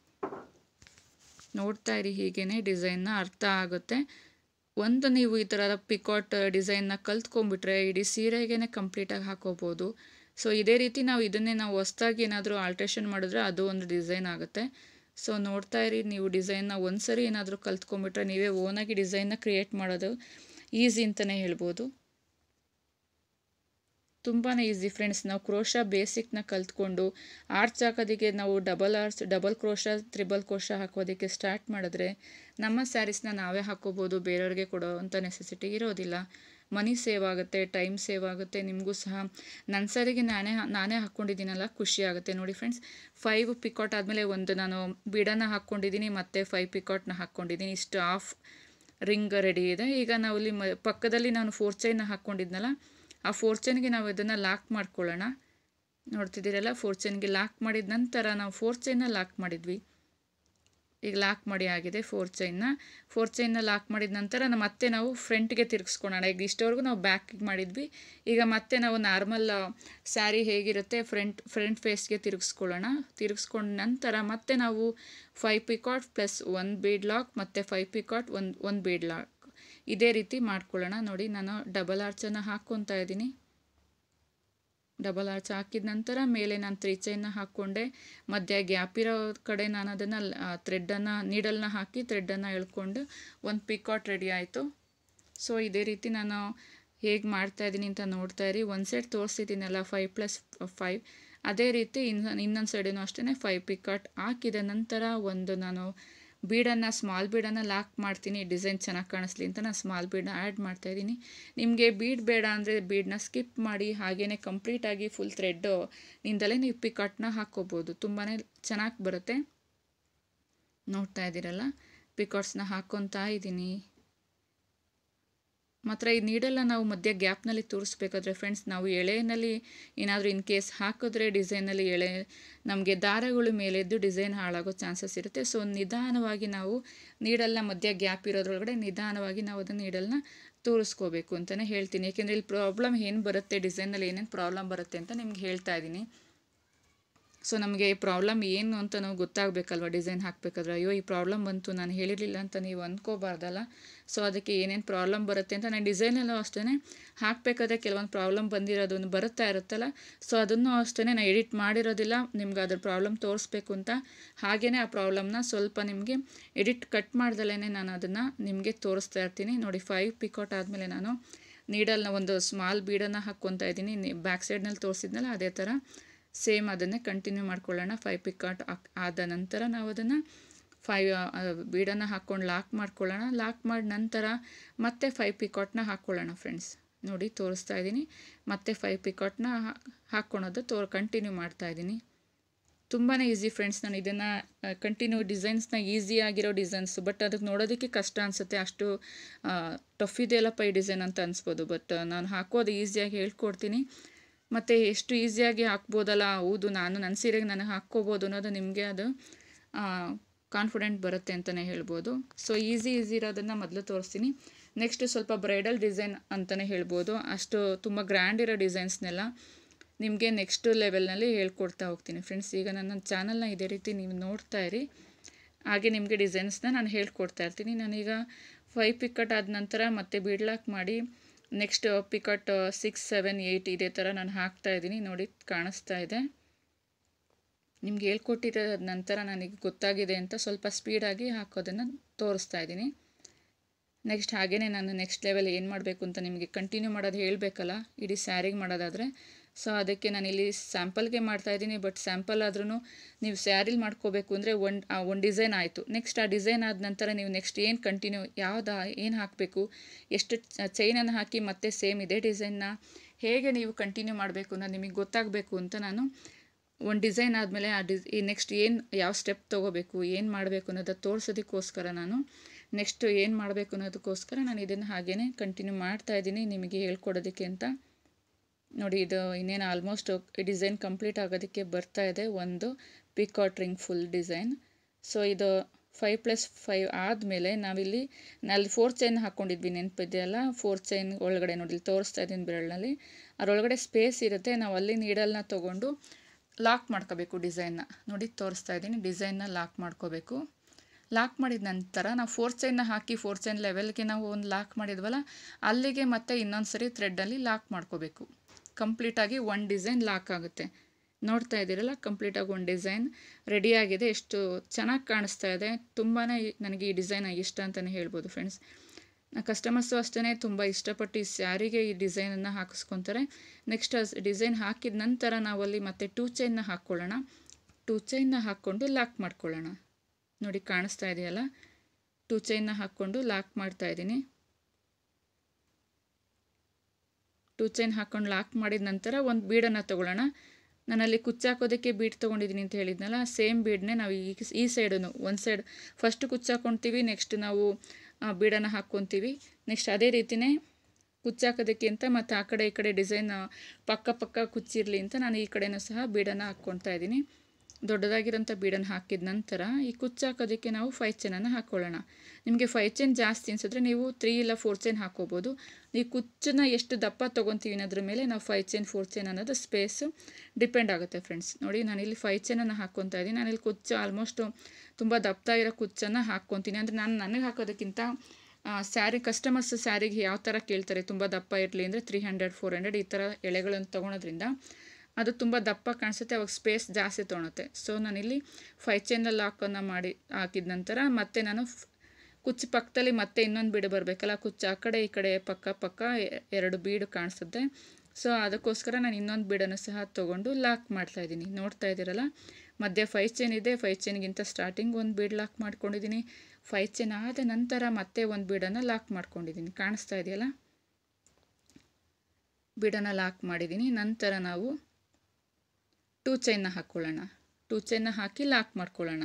ನೋಡ್ತಾ ಇರಿ ಹೀಗೇ ಡಿಸೈನ್ನ ಅರ್ಥ ಆಗುತ್ತೆ ಒಂದು ನೀವು ಈ ಥರದ ಪಿಕಾಟ್ ಡಿಸೈನ್ನ ಕಲ್ತ್ಕೊಂಡ್ಬಿಟ್ರೆ ಇಡೀ ಸೀರೆಗೇ ಕಂಪ್ಲೀಟಾಗಿ ಹಾಕೋಬೋದು ಸೊ ಇದೇ ರೀತಿ ನಾವು ಇದನ್ನೇ ನಾವು ಹೊಸ್ದಾಗಿ ಏನಾದರೂ ಆಲ್ಟ್ರೇಷನ್ ಮಾಡಿದ್ರೆ ಅದು ಒಂದು ಡಿಸೈನ್ ಆಗುತ್ತೆ ಸೊ ನೋಡ್ತಾ ಇರಿ ನೀವು ಡಿಸೈನ್ನ ಒಂದು ಸರಿ ಏನಾದರೂ ಕಲ್ತ್ಕೊಂಬಿಟ್ರೆ ನೀವೇ ಓನಾಗಿ ಡಿಸೈನ್ನ ಕ್ರಿಯೇಟ್ ಮಾಡೋದು ಈಸಿ ಅಂತಲೇ ಹೇಳ್ಬೋದು ತುಂಬಾ ಈಸಿ ಫ್ರೆಂಡ್ಸ್ ನಾವು ಕ್ರೋಶ ಬೇಸಿಕ್ನ ಕಲ್ತ್ಕೊಂಡು ಆರ್ಚ್ ಹಾಕೋದಕ್ಕೆ ನಾವು double arch double crochet triple crochet ಹಾಕೋದಕ್ಕೆ ಸ್ಟಾರ್ಟ್ ಮಾಡಿದ್ರೆ ನಮ್ಮ ಸ್ಯಾರೀಸ್ನ ನಾವೇ ಹಾಕೋಬೋದು ಬೇರೆಯವ್ರಿಗೆ ಕೊಡೋ ಅಂಥ ನೆಸೆಸಿಟಿ ಇರೋದಿಲ್ಲ ಮನಿ ಸೇವ್ ಆಗುತ್ತೆ ಟೈಮ್ ಸೇವ್ ಆಗುತ್ತೆ ನಿಮಗೂ ಸಹ ನನ್ನ ಸರಿಗೆ ನಾನೇ ನಾನೇ ಹಾಕ್ಕೊಂಡಿದ್ದೀನಲ್ಲ ಖುಷಿ ಆಗುತ್ತೆ ನೋಡಿ ಫ್ರೆಂಡ್ಸ್ ಫೈವ್ ಪಿಕಾಟ್ ಆದಮೇಲೆ ಒಂದು ನಾನು ಬಿಡನ್ನು ಹಾಕ್ಕೊಂಡಿದ್ದೀನಿ ಮತ್ತು ಫೈವ್ ಪಿಕಾಟ್ನ ಹಾಕ್ಕೊಂಡಿದ್ದೀನಿ ಇಷ್ಟು ಆಫ್ ರಿಂಗ್ ರೆಡಿ ಇದೆ ಈಗ ನಾವು ಇಲ್ಲಿ ಮ ಪಕ್ಕದಲ್ಲಿ ನಾನು ಫೋರ್ ಚೈನ್ನ ಹಾಕ್ಕೊಂಡಿದ್ನಲ್ಲ ಆ ಫೋರ್ ಚೈನ್ಗೆ ನಾವು ಇದನ್ನು ಲಾಕ್ ಮಾಡ್ಕೊಳ್ಳೋಣ ನೋಡ್ತಿದ್ದೀರಲ್ಲ ಫೋರ್ ಚೈನ್ಗೆ ಲಾಕ್ ಮಾಡಿದ ನಂತರ ನಾವು ಫೋರ್ ಚೈನ್ನ ಲಾಕ್ ಮಾಡಿದ್ವಿ ಈಗ ಲಾಕ್ ಮಾಡಿ ಆಗಿದೆ ಫೋರ್ ಚೈನ್ನ ಫೋರ್ ಚೈನ್ನ ಲಾಕ್ ಮಾಡಿದ ನಂತರ ನಾವು ಮತ್ತೆ ನಾವು ಫ್ರಂಟ್ಗೆ ತಿರುಗಿಸ್ಕೊಳ್ಳೋಣ ಈಗ ಇಷ್ಟವರೆಗೂ ನಾವು ಬ್ಯಾಕಿಗೆ ಮಾಡಿದ್ವಿ ಈಗ ಮತ್ತೆ ನಾವು ನಾರ್ಮಲ್ ಸ್ಯಾರಿ ಹೇಗಿರುತ್ತೆ ಫ್ರಂಟ್ ಫ್ರಂಟ್ ಫೇಸ್ಗೆ ತಿರುಗಿಸ್ಕೊಳ್ಳೋಣ ತಿರುಗಿಸ್ಕೊಂಡ ನಂತರ ಮತ್ತೆ ನಾವು five picot plus one bead lock ಮತ್ತು ಫೈವ್ ಪಿಕಾಟ್ ಒಂದು ಒಂದು ಬೀಡ್ ಲಾಕ್ ಇದೇ ರೀತಿ ಮಾಡ್ಕೊಳ್ಳೋಣ ನೋಡಿ ನಾನು ಡಬಲ್ ಆರ್ಚನ್ನು ಹಾಕ್ಕೊತಾ ಇದ್ದೀನಿ ಡಬಲ್ ಆರ್ಚ್ ಹಾಕಿದ ನಂತರ ಮೇಲೆ ನಾನು ತ್ರೀ ಚೈನ್ನ ಹಾಕ್ಕೊಂಡೆ ಮಧ್ಯ ಗ್ಯಾಪ್ ಇರೋ ಕಡೆ ನಾನು ಅದನ್ನು ಥ್ರೆಡ್ಡನ್ನು ನೀಡಲ್ನ ಹಾಕಿ ಥ್ರೆಡ್ಡನ್ನು ಎಳ್ಕೊಂಡು ಒಂದು ಪಿಕಾಟ್ ರೆಡಿ ಆಯಿತು ಸೊ ಇದೇ ರೀತಿ ನಾನು ಹೇಗೆ ಮಾಡ್ತಾಯಿದ್ದೀನಿ ಅಂತ ನೋಡ್ತಾ ಇರಿ ಒಂದು ಸೈಡ್ ತೋರಿಸಿದ್ದೀನಲ್ಲ ಫೈವ್ ಪ್ಲಸ್ ಫೈವ್ ಅದೇ ರೀತಿ ಇನ್ನು ಇನ್ನೊಂದು ಸೈಡೇನೂ ಅಷ್ಟೇ ಫೈವ್ ಪಿಕಾಟ್ ಹಾಕಿದ ನಂತರ ಒಂದು ನಾನು ಬೀಡನ್ನು ಸ್ಮಾಲ್ ಬೀಡನ್ನು ಲಾಕ್ ಮಾಡ್ತೀನಿ ಡಿಸೈನ್ ಚೆನ್ನಾಗಿ ಕಾಣಿಸ್ಲಿ ಅಂತ ನಾನು ಸ್ಮಾಲ್ ಬೀಡನ್ನ ಆ್ಯಡ್ ಮಾಡ್ತಾಯಿದ್ದೀನಿ ನಿಮಗೆ ಬೀಡ್ ಬೇಡ ಅಂದರೆ ಬೀಡನ್ನ ಸ್ಕಿಪ್ ಮಾಡಿ ಹಾಗೆಯೇ ಕಂಪ್ಲೀಟಾಗಿ ಫುಲ್ ಥ್ರೆಡ್ಡು ನಿಂದಲೇ ನೀವು ಪಿಕಾಟ್ನ ಹಾಕ್ಕೋಬೋದು ತುಂಬಾ ಚೆನ್ನಾಗಿ ಬರುತ್ತೆ ನೋಡ್ತಾ ಇದ್ದೀರಲ್ಲ ಪಿಕಾಟ್ಸ್ನ ಹಾಕ್ಕೊತಾ ಇದ್ದೀನಿ ಮಾತ್ರ ಈ ನೀಡಲ್ಲ ನಾವು ಮಧ್ಯ ಗ್ಯಾಪ್ನಲ್ಲಿ ತೋರಿಸ್ಬೇಕಾದ್ರೆ ಫ್ರೆಂಡ್ಸ್ ನಾವು ಎಳೆಯಲ್ಲಿ ಏನಾದರೂ ಇನ್ ಕೇಸ್ ಹಾಕಿದ್ರೆ ಡಿಸೈನಲ್ಲಿ ಎಳೆ ನಮಗೆ ದಾರಗಳು ಮೇಲೆದ್ದು ಡಿಸೈನ್ ಹಾಳಾಗೋ ಚಾನ್ಸಸ್ ಇರುತ್ತೆ ಸೊ ನಿಧಾನವಾಗಿ ನಾವು ನೀಡಲ್ನ ಮಧ್ಯ ಗ್ಯಾಪ್ ಇರೋದ್ರೊಳಗಡೆ ನಿಧಾನವಾಗಿ ನಾವು ಅದನ್ನು ನೀಡಲ್ನ ತೋರಿಸ್ಕೋಬೇಕು ಅಂತಲೇ ಹೇಳ್ತೀನಿ ಯಾಕೆಂದರೆ ಇಲ್ಲಿ ಪ್ರಾಬ್ಲಮ್ ಏನು ಬರುತ್ತೆ ಡಿಸೈನಲ್ಲಿ ಏನೇನು ಪ್ರಾಬ್ಲಮ್ ಬರುತ್ತೆ ಅಂತ ನಿಮ್ಗೆ ಹೇಳ್ತಾ ಇದ್ದೀನಿ ಸೊ ನಮಗೆ ಪ್ರಾಬ್ಲಮ್ ಏನು ಅಂತ ನಾವು ಗೊತ್ತಾಗಬೇಕಲ್ವ ಡಿಸೈನ್ ಹಾಕಬೇಕಾದ್ರೆ ಅಯ್ಯೋ ಈ ಪ್ರಾಬ್ಲಮ್ ಬಂತು ನಾನು ಹೇಳಿರಲಿಲ್ಲ ಅಂತ ನೀವು ಅಂದ್ಕೋಬಾರ್ದಲ್ಲ ಸೊ ಅದಕ್ಕೆ ಏನೇನು ಪ್ರಾಬ್ಲಮ್ ಬರುತ್ತೆ ಅಂತ ನಾನು ಡಿಸೈನಲ್ಲೂ ಅಷ್ಟೇ ಹಾಕಬೇಕಾದ್ರೆ ಕೆಲವೊಂದು ಪ್ರಾಬ್ಲಮ್ ಬಂದಿರೋದು ಬರುತ್ತಾ ಇರುತ್ತಲ್ಲ ಸೊ ಅದನ್ನು ಅಷ್ಟೇ ನಾನು ಎಡಿಟ್ ಮಾಡಿರೋದಿಲ್ಲ ನಿಮ್ಗೆ ಅದ್ರ ಪ್ರಾಬ್ಲಮ್ ತೋರಿಸ್ಬೇಕು ಅಂತ ಹಾಗೆಯೇ ಆ ಪ್ರಾಬ್ಲಮ್ನ ಸ್ವಲ್ಪ ನಿಮಗೆ ಎಡಿಟ್ ಕಟ್ ಮಾಡ್ದಲೇ ನಾನು ಅದನ್ನು ನಿಮಗೆ ತೋರಿಸ್ತಾ ಇರ್ತೀನಿ ನೋಡಿ ಫೈವ್ ಪಿಕೌಟ್ ಆದಮೇಲೆ ನಾನು ನೀಡಲ್ನ ಒಂದು ಸ್ಮಾಲ್ ಬೀಡನ್ನು ಹಾಕ್ಕೊತಾ ಇದ್ದೀನಿ ಬ್ಯಾಕ್ ಸೈಡ್ನಲ್ಲಿ ತೋರಿಸಿದ್ನಲ್ಲ ಅದೇ ಥರ ಸೇಮ್ ಅದನ್ನೇ ಕಂಟಿನ್ಯೂ ಮಾಡ್ಕೊಳ್ಳೋಣ ಫೈವ್ ಪಿಕಾಟ್ ಆದ ನಂತರ ನಾವು ಅದನ್ನು ಫೈವ್ ಬೀಡನ್ನು ಹಾಕ್ಕೊಂಡು ಲಾಕ್ ಮಾಡ್ಕೊಳ್ಳೋಣ ಲಾಕ್ ಮಾಡಿದ ನಂತರ ಮತ್ತೆ ಫೈವ್ ಪಿಕಾಟ್ನ ಹಾಕ್ಕೊಳ್ಳೋಣ ಫ್ರೆಂಡ್ಸ್ ನೋಡಿ ತೋರಿಸ್ತಾ ಇದ್ದೀನಿ ಮತ್ತೆ ಫೈವ್ ಪಿಕಾಟ್ನ ಹಾಕ್ಕೊಳೋದು ತೋರ್ ಕಂಟಿನ್ಯೂ ಮಾಡ್ತಾ ಇದ್ದೀನಿ ತುಂಬಾ ಈಸಿ ಫ್ರೆಂಡ್ಸ್ ನಾನು ಇದನ್ನು ಕಂಟಿನ್ಯೂ ಡಿಸೈನ್ಸ್ನ ಈಸಿಯಾಗಿರೋ ಡಿಸೈನ್ಸು ಬಟ್ ಅದಕ್ಕೆ ನೋಡೋದಕ್ಕೆ ಕಷ್ಟ ಅನಿಸುತ್ತೆ ಅಷ್ಟು ಟಫ್ ಇದೆಯಲ್ಲಪ್ಪ ಈ ಡಿಸೈನ್ ಅಂತ ಅನಿಸ್ಬೋದು ಬಟ್ ನಾನು ಹಾಕೋದು ಈಸಿಯಾಗಿ ಹೇಳ್ಕೊಡ್ತೀನಿ ಮತ್ತು ಎಷ್ಟು ಈಸಿಯಾಗಿ ಹಾಕ್ಬೋದಲ್ಲ ಹೌದು ನಾನು ನನ್ನ ಸೀರೆಗೆ ನನಗೆ ಹಾಕ್ಕೋಬೋದು ಅನ್ನೋದು ನಿಮಗೆ ಅದು ಕಾನ್ಫಿಡೆಂಟ್ ಬರುತ್ತೆ ಅಂತಲೇ ಹೇಳ್ಬೋದು ಸೊ ಈಸಿ ಈಸಿ ಇರೋದನ್ನು ಮೊದಲು ತೋರಿಸ್ತೀನಿ ನೆಕ್ಸ್ಟ್ ಸ್ವಲ್ಪ ಬ್ರೈಡಲ್ ಡಿಸೈನ್ ಅಂತಲೇ ಹೇಳ್ಬೋದು ಅಷ್ಟು ತುಂಬ ಗ್ರ್ಯಾಂಡ್ ಇರೋ ಡಿಸೈನ್ಸ್ನೆಲ್ಲ ನಿಮಗೆ ನೆಕ್ಸ್ಟ್ ಲೆವೆಲ್ನಲ್ಲಿ ಹೇಳ್ಕೊಡ್ತಾ ಹೋಗ್ತೀನಿ ಫ್ರೆಂಡ್ಸ್ ಈಗ ನನ್ನ ಚಾನಲ್ನ ಇದೇ ರೀತಿ ನೀವು ನೋಡ್ತಾ ಇರಿ ಹಾಗೆ ನಿಮಗೆ ಡಿಸೈನ್ಸ್ನ ನಾನು ಹೇಳ್ಕೊಡ್ತಾ ಇರ್ತೀನಿ ನಾನೀಗ ಫೈವ್ ಪಿಕ್ಕಟ್ ಆದ ನಂತರ ಮತ್ತೆ ಬಿಡ್ಲಾಕ್ ಮಾಡಿ next picot six seven eight ಇದೇ ಥರ ನಾನು ಹಾಕ್ತಾ ಇದ್ದೀನಿ ನೋಡಿ ಕಾಣಿಸ್ತಾ ಇದೆ ನಿಮ್ಗೆ ಹೇಳ್ಕೊಟ್ಟಿರೋದ ನಂತರ ನನಗೆ ಗೊತ್ತಾಗಿದೆ ಅಂತ ಸ್ವಲ್ಪ ಸ್ಪೀಡಾಗಿ ಹಾಕೋದನ್ನು ತೋರಿಸ್ತಾ ಇದ್ದೀನಿ ನೆಕ್ಸ್ಟ್ ಹಾಗೆಯೇ ನಾನು ನೆಕ್ಸ್ಟ್ ಲೆವೆಲ್ ಏನು ಮಾಡಬೇಕು ಅಂತ ನಿಮಗೆ ಕಂಟಿನ್ಯೂ ಮಾಡೋದು ಹೇಳಬೇಕಲ್ಲ ಇಡೀ ಸ್ಯಾರಿಗೆ ಮಾಡೋದಾದರೆ ಸೊ ಅದಕ್ಕೆ ನಾನು ಇಲ್ಲಿ ಸ್ಯಾಂಪಲ್ಗೆ ಮಾಡ್ತಾ ಇದ್ದೀನಿ ಬಟ್ ಸ್ಯಾಂಪಲ್ ಆದ್ರೂ ನೀವು ಸ್ಯಾರಿಲಿ ಮಾಡ್ಕೋಬೇಕು ಅಂದರೆ ಒಂದು ಒಂದು ಡಿಸೈನ್ ಆಯಿತು ನೆಕ್ಸ್ಟ್ ಆ ಡಿಸೈನ್ ಆದ ನಂತರ ನೀವು ನೆಕ್ಸ್ಟ್ ಏನು ಕಂಟಿನ್ಯೂ ಯಾವ್ದು ಏನು ಹಾಕಬೇಕು ಎಷ್ಟು ಚೈನನ್ನು ಹಾಕಿ ಮತ್ತೆ ಸೇಮ್ ಇದೇ ಡಿಸೈನ್ನ ಹೇಗೆ ನೀವು ಕಂಟಿನ್ಯೂ ಮಾಡಬೇಕು ಅನ್ನೋದು ನಿಮಗೆ ಗೊತ್ತಾಗಬೇಕು ಅಂತ ನಾನು ಒಂದು ಡಿಸೈನ್ ಆದಮೇಲೆ ಆ ಡಿಸ್ ಈ ನೆಕ್ಸ್ಟ್ ಏನು ಯಾವ ಸ್ಟೆಪ್ ತೊಗೋಬೇಕು ಏನು ಮಾಡಬೇಕು ಅನ್ನೋದು ತೋರಿಸೋದಕ್ಕೋಸ್ಕರ ನಾನು ನೆಕ್ಸ್ಟ್ ಏನು ಮಾಡಬೇಕು ಅನ್ನೋದಕ್ಕೋಸ್ಕರ ನಾನು ಇದನ್ನು ಹಾಗೇ ಕಂಟಿನ್ಯೂ ಮಾಡ್ತಾ ಇದ್ದೀನಿ ನಿಮಗೆ ಹೇಳ್ಕೊಡೋದಕ್ಕೆ ಅಂತ ನೋಡಿ ಇದು ಇನ್ನೇನು ಆಲ್ಮೋಸ್ಟ್ ಡಿಸೈನ್ ಕಂಪ್ಲೀಟ್ ಆಗೋದಕ್ಕೆ ಬರ್ತಾ ಇದೆ ಒಂದು picot ring full design so ಇದು ಫೈವ್ ಪ್ಲಸ್ ಫೈವ್ ಆದಮೇಲೆ ನಾವಿಲ್ಲಿ ನಲ್ಲಿ ಫೋರ್ ಚೈನ್ ಹಾಕ್ಕೊಂಡಿದ್ವಿ ನೆನಪಿದೆಯಲ್ಲ ಫೋರ್ ಚೈನ್ ಒಳಗಡೆ ನೋಡಿ ಇಲ್ಲಿ ತೋರಿಸ್ತಾ ಇದ್ದೀನಿ ಬೆರಳಲ್ಲಿ ಅದರೊಳಗಡೆ ಸ್ಪೇಸ್ ಇರುತ್ತೆ ನಾವು ಅಲ್ಲಿ ನೀಡಲ್ನ ತೊಗೊಂಡು ಲಾಕ್ ಮಾಡ್ಕೋಬೇಕು ಡಿಸೈನ್ನ ನೋಡಿ ತೋರಿಸ್ತಾ ಇದ್ದೀನಿ ಡಿಸೈನ್ನ ಲಾಕ್ ಮಾಡ್ಕೋಬೇಕು ಲಾಕ್ ಮಾಡಿದ ನಂತರ ನಾವು ಫೋರ್ ಚೈನ್ನ ಹಾಕಿ ಫೋರ್ ಚೈನ್ ಲೆವೆಲ್ಗೆ ನಾವು ಒಂದು ಲಾಕ್ ಮಾಡಿದ್ವಲ್ಲ ಅಲ್ಲಿಗೆ ಮತ್ತೆ ಇನ್ನೊಂದು ಸರಿ ಥ್ರೆಡ್ಡಲ್ಲಿ ಲಾಕ್ ಮಾಡ್ಕೋಬೇಕು ಕಂಪ್ಲೀಟಾಗಿ ಒನ್ ಡಿಸೈನ್ ಲಾಕ್ ಆಗುತ್ತೆ ನೋಡ್ತಾ ಇದ್ದೀರಲ್ಲ ಕಂಪ್ಲೀಟಾಗಿ ಒಂದು ಡಿಸೈನ್ ರೆಡಿಯಾಗಿದೆ ಎಷ್ಟು ಚೆನ್ನಾಗಿ ಕಾಣಿಸ್ತಾ ಇದೆ ತುಂಬಾ ನನಗೆ ಈ ಡಿಸೈನ್ ಇಷ್ಟ ಅಂತಲೇ ಹೇಳ್ಬೋದು ಫ್ರೆಂಡ್ಸ್ ಕಸ್ಟಮರ್ಸು ಅಷ್ಟೇ ತುಂಬ ಇಷ್ಟಪಟ್ಟು ಈ ಸ್ಯಾರಿಗೆ ಈ ಡಿಸೈನನ್ನು ಹಾಕಿಸ್ಕೊತಾರೆ ನೆಕ್ಸ್ಟ್ ಡಿಸೈನ್ ಹಾಕಿದ ನಂತರ ನಾವಲ್ಲಿ ಮತ್ತೆ ಟೂ ಚೈನ್ನ ಹಾಕ್ಕೊಳ್ಳೋಣ ಟೂ ಚೈನ್ನ ಹಾಕ್ಕೊಂಡು ಲಾಕ್ ಮಾಡ್ಕೊಳ್ಳೋಣ ನೋಡಿ ಕಾಣಿಸ್ತಾ ಇದೆಯಲ್ಲ ಟೂ ಚೈನ್ನ ಹಾಕ್ಕೊಂಡು ಲಾಕ್ ಮಾಡ್ತಾ ಇದ್ದೀನಿ ಟೂ ಚೈನ್ ಹಾಕ್ಕೊಂಡು ಲಾಕ್ ಮಾಡಿದ ನಂತರ ಒಂದು ಬೀಡನ್ನು ತೊಗೊಳ್ಳೋಣ ನಾನಲ್ಲಿ ಕುಚ್ಚಾಕೋದಕ್ಕೆ ಬೀಡ್ ತೊಗೊಂಡಿದ್ದೀನಿ ಅಂತ ಹೇಳಿದ್ನಲ್ಲ ಸೇಮ್ ಬೀಡನ್ನೇ ನಾವು ಈ ಈ ಸೈಡು ಒಂದು ಸೈಡ್ ಫಸ್ಟ್ ಕುಚ್ಚಾಕೊಳ್ತೀವಿ ನೆಕ್ಸ್ಟ್ ನಾವು ಬೀಡನ್ನು ಹಾಕ್ಕೊತೀವಿ ನೆಕ್ಸ್ಟ್ ಅದೇ ರೀತಿಯೇ ಕುಚ್ಚಾಕೋದಕ್ಕೆ ಅಂತ ಮತ್ತು ಆ ಕಡೆ ಈ ಕಡೆ ಡಿಸೈನ್ ಪಕ್ಕ ಪಕ್ಕ ಕುಚ್ಚಿರಲಿ ಅಂತ ನಾನು ಈ ಕಡೆನೂ ಸಹ ಬೀಡನ್ನು ಹಾಕ್ಕೊಳ್ತಾ ಇದ್ದೀನಿ ದೊಡ್ಡದಾಗಿರೋಂಥ ಬೀಡನ್ನು ಹಾಕಿದ ನಂತರ ಈ ಕುಚ್ಚಾಕೋದಕ್ಕೆ ನಾವು ಫೈ ಚೈನನ್ನು ಹಾಕ್ಕೊಳ್ಳೋಣ ನಿಮಗೆ ಫೈ ಚೈನ್ ಜಾಸ್ತಿ ಅನಿಸಿದ್ರೆ ನೀವು ತ್ರೀ ಇಲ್ಲ ಫೋರ್ ಚೈನ್ ಹಾಕ್ಕೋಬೋದು ಈ ಕುಚ್ಚನ್ನ ಎಷ್ಟು ದಪ್ಪ ತೊಗೊತೀವಿ ಅನ್ನೋದ್ರ ಮೇಲೆ ನಾವು ಫೈ ಚೈನ್ ಫೋರ್ ಚೈನ್ ಅನ್ನೋದು ಸ್ಪೇಸು ಡಿಪೆಂಡ್ ಆಗುತ್ತೆ ಫ್ರೆಂಡ್ಸ್ ನೋಡಿ ನಾನಿಲ್ಲಿ ಫೈ ಚೈನನ್ನು ಹಾಕ್ಕೊತಾ ಇದ್ದೀನಿ ನಾನಿಲ್ಲಿ ಕುಚ್ಚು ಆಲ್ಮೋಸ್ಟು ತುಂಬ ದಪ್ಪ ಇರೋ ಕುಚ್ಚನ್ನು ಹಾಕ್ಕೊತೀನಿ ಅಂದರೆ ನಾನು ನನಗೆ ಹಾಕೋದಕ್ಕಿಂತ ಸ್ಯಾರಿ ಕಸ್ಟಮರ್ಸ್ ಸ್ಯಾರಿಗೆ ಯಾವ ಥರ ಕೇಳ್ತಾರೆ ತುಂಬ ದಪ್ಪ ಇರಲಿ ಅಂದರೆ ತ್ರೀ ಹಂಡ್ರೆಡ್ ಫೋರ್ ಹಂಡ್ರೆಡ್ ಈ ಥರ ಎಳೆಗಳನ್ನು ತೊಗೊಳೋದ್ರಿಂದ ಅದು ತುಂಬ ದಪ್ಪ ಕಾಣಿಸುತ್ತೆ ಅವಾಗ ಸ್ಪೇಸ್ ಜಾಸ್ತಿ ತೊಗೊಳುತ್ತೆ ಸೊ ನಾನಿಲ್ಲಿ ಫೈ ಚೈನಲ್ಲಿ ಲಾಕನ್ನು ಮಾಡಿ ಹಾಕಿದ ನಂತರ ಮತ್ತೆ ನಾನು ಕುಚ್ಚು ಪಕ್ಕದಲ್ಲಿ ಮತ್ತೆ ಇನ್ನೊಂದು ಬೀಡು ಬರಬೇಕಲ್ಲ ಕುಚ್ಚು ಆ ಕಡೆ ಈ ಕಡೆ ಪಕ್ಕ ಪಕ್ಕ ಎರಡು ಬೀಡು ಕಾಣಿಸುತ್ತೆ ಸೊ ಅದಕ್ಕೋಸ್ಕರ ನಾನು ಇನ್ನೊಂದು ಬೀಡನ್ನು ಸಹ ತೊಗೊಂಡು ಲಾಕ್ ಮಾಡ್ತಾ ಇದ್ದೀನಿ ನೋಡ್ತಾ ಇದ್ದೀರಲ್ಲ ಮಧ್ಯೆ ಫೈ ಚೈನ್ ಇದೆ ಫೈ ಚೈನ್ಗಿಂತ ಸ್ಟಾರ್ಟಿಂಗ್ ಒಂದು ಬೀಡ್ ಲಾಕ್ ಮಾಡ್ಕೊಂಡಿದ್ದೀನಿ ಫೈ ಚೈನ್ ಆದ ನಂತರ ಮತ್ತೆ ಒಂದು ಬೀಡನ್ನು ಲಾಕ್ ಮಾಡ್ಕೊಂಡಿದ್ದೀನಿ ಕಾಣಿಸ್ತಾ ಇದೆಯಲ್ಲ ಬೀಡನ್ನು ಲಾಕ್ ಮಾಡಿದ್ದೀನಿ ನಂತರ ನಾವು ಟೂ ಚೈನ್ನ ಹಾಕ್ಕೊಳ್ಳೋಣ ಟೂ ಚೈನ್ನ ಹಾಕಿ ಲಾಕ್ ಮಾಡ್ಕೊಳ್ಳೋಣ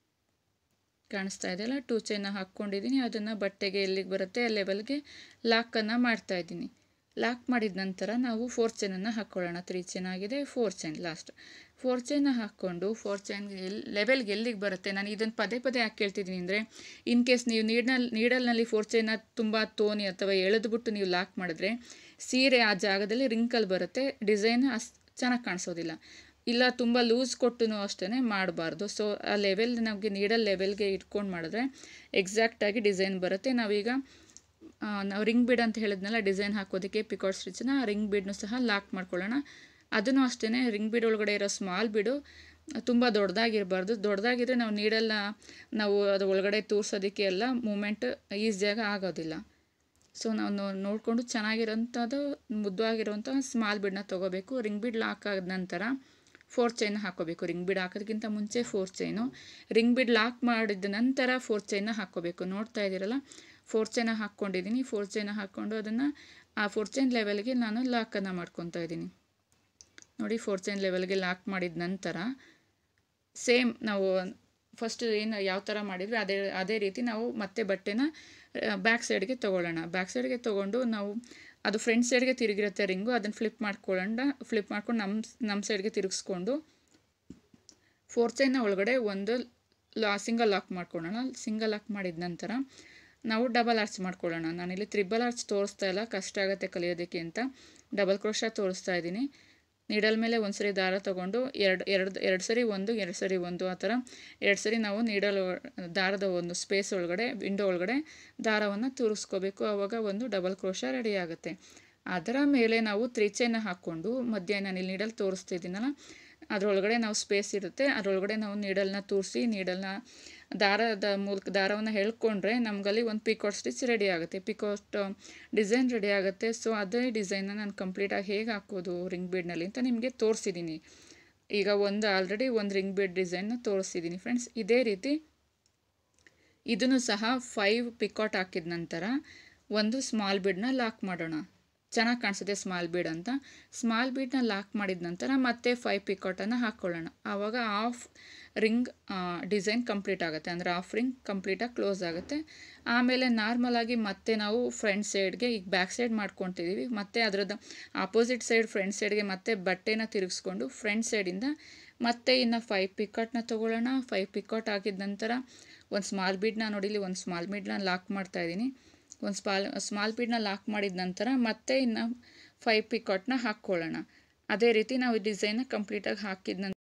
ಕಾಣಿಸ್ತಾ ಇದೆಯಲ್ಲ ಟೂ ಚೈನ್ನ ಹಾಕ್ಕೊಂಡಿದ್ದೀನಿ ಅದನ್ನು ಬಟ್ಟೆಗೆ ಎಲ್ಲಿಗೆ ಬರುತ್ತೆ ಆ ಲೆವೆಲ್ಗೆ ಲಾಕನ್ನು ಮಾಡ್ತಾ ಇದ್ದೀನಿ ಲಾಕ್ ಮಾಡಿದ ನಂತರ ನಾವು ಫೋರ್ ಚೈನನ್ನು ಹಾಕ್ಕೊಳ್ಳೋಣ ತ್ರೀ ಚೈನ್ ಆಗಿದೆ ಫೋರ್ ಚೈನ್ ಲಾಸ್ಟ್ ಫೋರ್ ಚೈನ್ನ ಹಾಕ್ಕೊಂಡು ಫೋರ್ ಚೈನ್ ಎಲ್ಲಿ ಲೆವೆಲ್ಗೆ ಎಲ್ಲಿಗೆ ಬರುತ್ತೆ ನಾನು ಇದನ್ನು ಪದೇ ಪದೇ ಯಾಕೆ ಕೇಳ್ತಿದ್ದೀನಿ ಅಂದರೆ ಇನ್ ಕೇಸ್ ನೀವು ನೀಡ್ನಲ್ಲಿ ನೀಡಲ್ನಲ್ಲಿ ಫೋರ್ ಚೈನ ತುಂಬ ತೋನಿ ಅಥವಾ ಎಳೆದ್ಬಿಟ್ಟು ನೀವು ಲಾಕ್ ಮಾಡಿದ್ರೆ ಸೀರೆ ಆ ಜಾಗದಲ್ಲಿ ರಿಂಕಲ್ ಬರುತ್ತೆ ಡಿಸೈನ್ ಅಸ್ ಚೆನ್ನಾಗಿ ಕಾಣಿಸೋದಿಲ್ಲ ಇಲ್ಲ ತುಂಬ ಲೂಸ್ ಕೊಟ್ಟು ಅಷ್ಟೇ ಮಾಡಬಾರ್ದು ಸೊ ಆ ಲೆವೆಲ್ ನಮಗೆ ನೀಡಲ್ ಲೆವೆಲ್ಗೆ ಇಟ್ಕೊಂಡು ಮಾಡಿದ್ರೆ ಎಕ್ಸಾಕ್ಟಾಗಿ ಡಿಸೈನ್ ಬರುತ್ತೆ ನಾವೀಗ ನಾವು ರಿಂಗ್ ಬೀಡ್ ಅಂತ ಹೇಳಿದ್ನಲ್ಲ ಡಿಸೈನ್ ಹಾಕೋದಕ್ಕೆ ಪಿಕಾಟ್ ಸ್ಟಿಚನ್ನ ರಿಂಗ್ ಬೀಡ್ನು ಸಹ ಲಾಕ್ ಮಾಡ್ಕೊಳ್ಳೋಣ ಅದನ್ನು ಅಷ್ಟೇ ರಿಂಗ್ ಬೀಡ್ ಒಳಗಡೆ ಇರೋ ಸ್ಮಾಲ್ ಬೀಡು ತುಂಬ ದೊಡ್ಡದಾಗಿರಬಾರ್ದು ದೊಡ್ಡದಾಗಿದ್ರೆ ನಾವು ನೀಡಲ್ಲ ನಾವು ಅದು ಒಳಗಡೆ ತೋರ್ಸೋದಕ್ಕೆ ಎಲ್ಲ ಮೂಮೆಂಟ್ ಈಸಿಯಾಗಿ ಆಗೋದಿಲ್ಲ ಸೊ ನಾವು ನೋಡಿಕೊಂಡು ಚೆನ್ನಾಗಿರೋಂಥದ್ದು ಮುದ್ದವಾಗಿರುವಂಥ ಸ್ಮಾಲ್ ಬೀಡನ್ನ ತೊಗೋಬೇಕು ರಿಂಗ್ ಬೀಡ್ ಲಾಕ್ ಆದ ನಂತರ ಫೋರ್ ಚೈನ್ ಹಾಕೋಬೇಕು ರಿಂಗ್ ಬೀಡ್ ಹಾಕೋದಕ್ಕಿಂತ ಮುಂಚೆ four chain ring bead lock ಮಾಡಿದ ನಂತರ ಫೋರ್ ಚೈನ್ನ ಹಾಕ್ಕೋಬೇಕು ನೋಡ್ತಾ ಇದ್ದೀರಲ್ಲ ಫೋರ್ ಚೈನ ಹಾಕ್ಕೊಂಡಿದ್ದೀನಿ ಫೋರ್ ಚೈನ ಹಾಕ್ಕೊಂಡು ಅದನ್ನು ಆ ಫೋರ್ ಚೈನ್ ಲೆವೆಲ್ಗೆ ನಾನು ಲಾಕನ್ನು ಮಾಡ್ಕೊತಾ ಇದ್ದೀನಿ ನೋಡಿ ಫೋರ್ ಚೈನ್ ಲೆವೆಲ್ಗೆ ಲಾಕ್ ಮಾಡಿದ ನಂತರ ಸೇಮ್ ನಾವು ಫಸ್ಟ್ ಏನು ಯಾವ ಥರ ಮಾಡಿದ್ವಿ ಅದೇ ಅದೇ ರೀತಿ ನಾವು ಮತ್ತೆ ಬಟ್ಟೆನ ಬ್ಯಾಕ್ ಸೈಡ್ಗೆ ತೊಗೊಳ್ಳೋಣ ಬ್ಯಾಕ್ ಸೈಡ್ಗೆ ತೊಗೊಂಡು ನಾವು ಅದು ಫ್ರಂಟ್ ಸೈಡ್ಗೆ ತಿರುಗಿರುತ್ತೆ ರಿಂಗು ಅದನ್ನು ಫ್ಲಿಪ್ ಮಾಡ್ಕೊಳ್ಳೋಣ ಫ್ಲಿಪ್ ಮಾಡ್ಕೊಂಡು ನಮ್ಮ ನಮ್ಮ ಸೈಡ್ಗೆ ತಿರುಗಿಸ್ಕೊಂಡು ಫೋರ್ ಚೈನ್ನ ಒಳಗಡೆ ಒಂದು ಲಾ ಸಿಂಗಲ್ ಲಾಕ್ ಮಾಡ್ಕೊಳ್ಳೋಣ ಸಿಂಗಲ್ ಲಾಕ್ ಮಾಡಿದ ನಂತರ ನಾವು ಡಬಲ್ ಆರ್ಚ್ ಮಾಡ್ಕೊಳ್ಳೋಣ ನಾನಿಲ್ಲಿ ತ್ರಿಬಲ್ ಆರ್ಚ್ ತೋರಿಸ್ತಾ ಇಲ್ಲ ಕಷ್ಟ ಆಗುತ್ತೆ ಕಲಿಯೋದಕ್ಕೆ ಅಂತ ಡಬಲ್ ಕ್ರೋಶ ತೋರಿಸ್ತಾ ಇದ್ದೀನಿ ನೀಡಲ್ ಮೇಲೆ ಒಂದು ಸರಿ ದಾರ ತೊಗೊಂಡು ಎರಡು ಎರಡು ಎರಡು ಸರಿ ಒಂದು ಎರಡು ಸರಿ ಒಂದು ಆ ಥರ ಎರಡು ಸರಿ ನಾವು ನೀಡಲ್ ದಾರದ ಒಂದು ಸ್ಪೇಸ್ ಒಳಗಡೆ ವಿಂಡೋ ಒಳಗಡೆ ದಾರವನ್ನು ತೂರಿಸ್ಕೋಬೇಕು ಆವಾಗ ಒಂದು ಡಬಲ್ ಕ್ರೋಶ ರೆಡಿ ಆಗುತ್ತೆ ಅದರ ಮೇಲೆ ನಾವು ತ್ರೀ ಚೈನ ಹಾಕ್ಕೊಂಡು ಮಧ್ಯ ನಾನು ಇಲ್ಲಿ ನೀಡಲ್ ತೋರಿಸ್ತಿದ್ದೀನಲ್ಲ ಅದರೊಳಗಡೆ ನಾವು ಸ್ಪೇಸ್ ಇರುತ್ತೆ ಅದರೊಳಗಡೆ ನಾವು ನೀಡಲ್ನ ತೂರಿಸಿ ನೀಡಲ್ನ ದಾರದ ಮೂಲಕ ದಾರವನ್ನು ಹೇಳ್ಕೊಂಡ್ರೆ ನಮಗಲ್ಲಿ ಒಂದು ಪಿಕಾಟ್ ಸ್ಟಿಚ್ ರೆಡಿ ಆಗುತ್ತೆ ಪಿಕಾಟ್ ಡಿಸೈನ್ ರೆಡಿ ಆಗುತ್ತೆ ಸೊ ಅದೇ ಡಿಸೈನ್ನ ನಾನು ಕಂಪ್ಲೀಟಾಗಿ ಹೇಗೆ ಹಾಕೋದು ರಿಂಗ್ ಬೀಡ್ನಲ್ಲಿ ಅಂತ ನಿಮಗೆ ತೋರಿಸಿದ್ದೀನಿ ಈಗ ಒಂದು ಆಲ್ರೆಡಿ ಒಂದು ರಿಂಗ್ ಬೀಡ್ ಡಿಸೈನ್ನ ತೋರಿಸಿದ್ದೀನಿ ಫ್ರೆಂಡ್ಸ್ ಇದೇ ರೀತಿ ಇದನ್ನು ಸಹ ಫೈವ್ ಪಿಕಾಟ್ ಹಾಕಿದ ನಂತರ ಒಂದು ಸ್ಮಾಲ್ ಬೀಡನ್ನ ಲಾಕ್ ಮಾಡೋಣ ಚೆನ್ನಾಗಿ ಕಾಣಿಸುತ್ತೆ ಸ್ಮಾಲ್ ಬೀಡ್ ಅಂತ ಸ್ಮಾಲ್ ಬೀಡನ್ನ ಲಾಕ್ ಮಾಡಿದ ನಂತರ ಮತ್ತೆ ಫೈವ್ ಪಿಕಾಟನ್ನು ಹಾಕ್ಕೊಳ್ಳೋಣ ಆವಾಗ ಆಫ್ ರಿಂಗ್ ಡಿಸೈನ್ ಕಂಪ್ಲೀಟ್ ಆಗುತ್ತೆ ಅಂದರೆ ಆಫ್ ರಿಂಗ್ ಕಂಪ್ಲೀಟಾಗಿ ಕ್ಲೋಸ್ ಆಗುತ್ತೆ ಆಮೇಲೆ ನಾರ್ಮಲಾಗಿ ಮತ್ತೆ ನಾವು ಫ್ರಂಟ್ ಸೈಡ್ಗೆ ಈಗ ಬ್ಯಾಕ್ ಸೈಡ್ ಮಾಡ್ಕೊತಿದ್ದೀವಿ ಮತ್ತೆ ಅದರದ್ದು ಆಪೋಸಿಟ್ ಸೈಡ್ ಫ್ರಂಟ್ ಸೈಡ್ಗೆ ಮತ್ತೆ ಬಟ್ಟೆನ ತಿರುಗಿಸ್ಕೊಂಡು ಫ್ರಂಟ್ ಸೈಡಿಂದ ಮತ್ತೆ ಇನ್ನು ಫೈವ್ ಪಿಕಾಟ್ನ ತೊಗೊಳ್ಳೋಣ ಫೈವ್ ಪಿಕಾಟ್ ಹಾಕಿದ ನಂತರ ಒಂದು ಸ್ಮಾಲ್ ಬೀಡ್ನ ನೋಡಿಲಿ ಒಂದು ಸ್ಮಾಲ್ ಬೀಡ್ನ ಲಾಕ್ ಮಾಡ್ತಾ ಇದ್ದೀನಿ ಒಂದು ಸ್ಮಾಲ್ ಸ್ಮಾಲ್ ಬೀಡ್ನ ಲಾಕ್ ಮಾಡಿದ ನಂತರ ಮತ್ತೆ ಇನ್ನು ಫೈವ್ ಪಿಕಾಟ್ನ ಹಾಕ್ಕೊಳ್ಳೋಣ ಅದೇ ರೀತಿ ನಾವು ಡಿಸೈನ್ನ ಕಂಪ್ಲೀಟಾಗಿ ಹಾಕಿದ ನಂತರ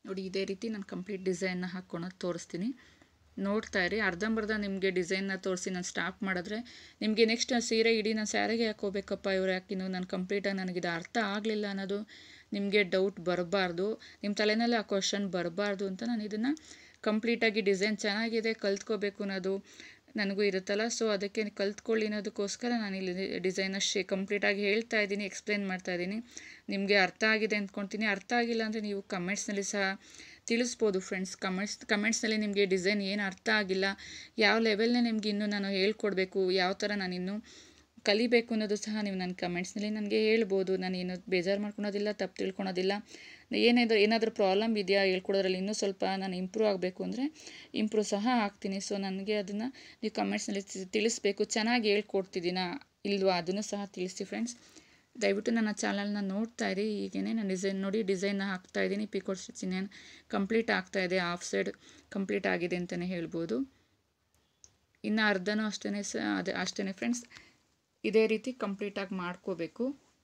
ನೋಡಿ ಇದೇ ರೀತಿ ನಾನು ಕಂಪ್ಲೀಟ್ ಡಿಸೈನ್ನ ಹಾಕ್ಕೊಳೋದು ತೋರಿಸ್ತೀನಿ ನೋಡ್ತಾ ಇರಿ ಅರ್ಧಂಬರ್ಧ ನಿಮಗೆ ಡಿಸೈನ್ನ ತೋರಿಸಿ ನಾನು ಸ್ಟಾಪ್ ಮಾಡಿದ್ರೆ ನಿಮಗೆ ನೆಕ್ಸ್ಟ್ ಸೀರೆ ಇಡೀ ನಾನು ಸ್ಯಾರಿಗೆ ಹಾಕೋಬೇಕಪ್ಪ ಇವ್ರು ಯಾಕಿನ್ನು ನಾನು ಕಂಪ್ಲೀಟಾಗಿ ನನಗಿದು ಅರ್ಥ ಆಗಲಿಲ್ಲ ಅನ್ನೋದು ನಿಮಗೆ ಡೌಟ್ ಬರಬಾರ್ದು ನಿಮ್ಮ ತಲೆನಲ್ಲಿ ಆ ಕ್ವಶನ್ ಬರಬಾರ್ದು ಅಂತ ನಾನು ಇದನ್ನು ಕಂಪ್ಲೀಟಾಗಿ ಡಿಸೈನ್ ಚೆನ್ನಾಗಿದೆ ಕಲ್ತ್ಕೋಬೇಕು ಅನ್ನೋದು ನನಗೂ ಇರುತ್ತಲ್ಲ ಸೊ ಅದಕ್ಕೆ ಕಲ್ತ್ಕೊಳ್ಳಿ ಅನ್ನೋದಕ್ಕೋಸ್ಕರ ನಾನು ಇಲ್ಲಿ ಡಿಸೈನ ಶೇ ಕಂಪ್ಲೀಟಾಗಿ ಹೇಳ್ತಾ ಇದ್ದೀನಿ ಎಕ್ಸ್ಪ್ಲೇನ್ ಮಾಡ್ತಾ ಇದ್ದೀನಿ ನಿಮಗೆ ಅರ್ಥ ಆಗಿದೆ ಅಂದ್ಕೊಳ್ತೀನಿ ಅರ್ಥ ಆಗಿಲ್ಲ ಅಂದರೆ ನೀವು ಕಮೆಂಟ್ಸ್ನಲ್ಲಿ ಸಹ ತಿಳಿಸ್ಬೋದು ಫ್ರೆಂಡ್ಸ್ ಕಮೆಂಟ್ಸ್ ಕಮೆಂಟ್ಸ್ನಲ್ಲಿ ನಿಮಗೆ ಡಿಸೈನ್ ಏನು ಅರ್ಥ ಆಗಿಲ್ಲ ಯಾವ ಲೆವೆಲ್ನೇ ನಿಮ್ಗೆ ಇನ್ನೂ ನಾನು ಹೇಳ್ಕೊಡ್ಬೇಕು ಯಾವ ಥರ ನಾನು ಇನ್ನೂ ಕಲಿಬೇಕು ಅನ್ನೋದು ಸಹ ನೀವು ನನ್ನ ಕಮೆಂಟ್ಸ್ನಲ್ಲಿ ನನಗೆ ಹೇಳ್ಬೋದು ನಾನು ಏನು ಬೇಜಾರು ಮಾಡ್ಕೊಳೋದಿಲ್ಲ ತಪ್ಪು ತಿಳ್ಕೊಳೋದಿಲ್ಲ ಏನಾದರೂ ಏನಾದರೂ ಪ್ರಾಬ್ಲಮ್ ಇದೆಯಾ ಹೇಳ್ಕೊಡೋದ್ರಲ್ಲಿ ಇನ್ನೂ ಸ್ವಲ್ಪ ನಾನು ಇಂಪ್ರೂವ್ ಆಗಬೇಕು ಅಂದರೆ ಇಂಪ್ರೂವ್ ಸಹ ಆಗ್ತೀನಿ ಸೊ ನನಗೆ ಅದನ್ನು ನೀವು ಕಮೆಂಟ್ಸ್ನಲ್ಲಿ ತಿಳಿಸ್ಬೇಕು ಚೆನ್ನಾಗಿ ಹೇಳ್ಕೊಡ್ತಿದ್ದೀನಾ ಇಲ್ವಾ ಅದನ್ನು ಸಹ ತಿಳಿಸಿ ಫ್ರೆಂಡ್ಸ್ ದಯವಿಟ್ಟು ನನ್ನ ಚಾನಲ್ನ ನೋಡ್ತಾ ಇರಿ ಈಗೇನೆ ನಾನು ಡಿಸೈನ್ ನೋಡಿ ಡಿಸೈನ್ನ ಹಾಕ್ತಾ ಇದ್ದೀನಿ ಪಿಕೋಟ್ ಸ್ಟಿಚ್ ಇನ್ನೇನು ಕಂಪ್ಲೀಟ್ ಆಗ್ತಾ ಇದೆ ಹಾಫ್ ಸೈಡ್ ಕಂಪ್ಲೀಟ್ ಆಗಿದೆ ಅಂತಲೇ ಹೇಳ್ಬೋದು ಇನ್ನು ಅರ್ಧನೂ ಅಷ್ಟೇ ಸ ಅದೇ ಅಷ್ಟೇ ಫ್ರೆಂಡ್ಸ್ ಇದೇ ರೀತಿ ಕಂಪ್ಲೀಟಾಗಿ ಮಾಡ್ಕೋಬೇಕು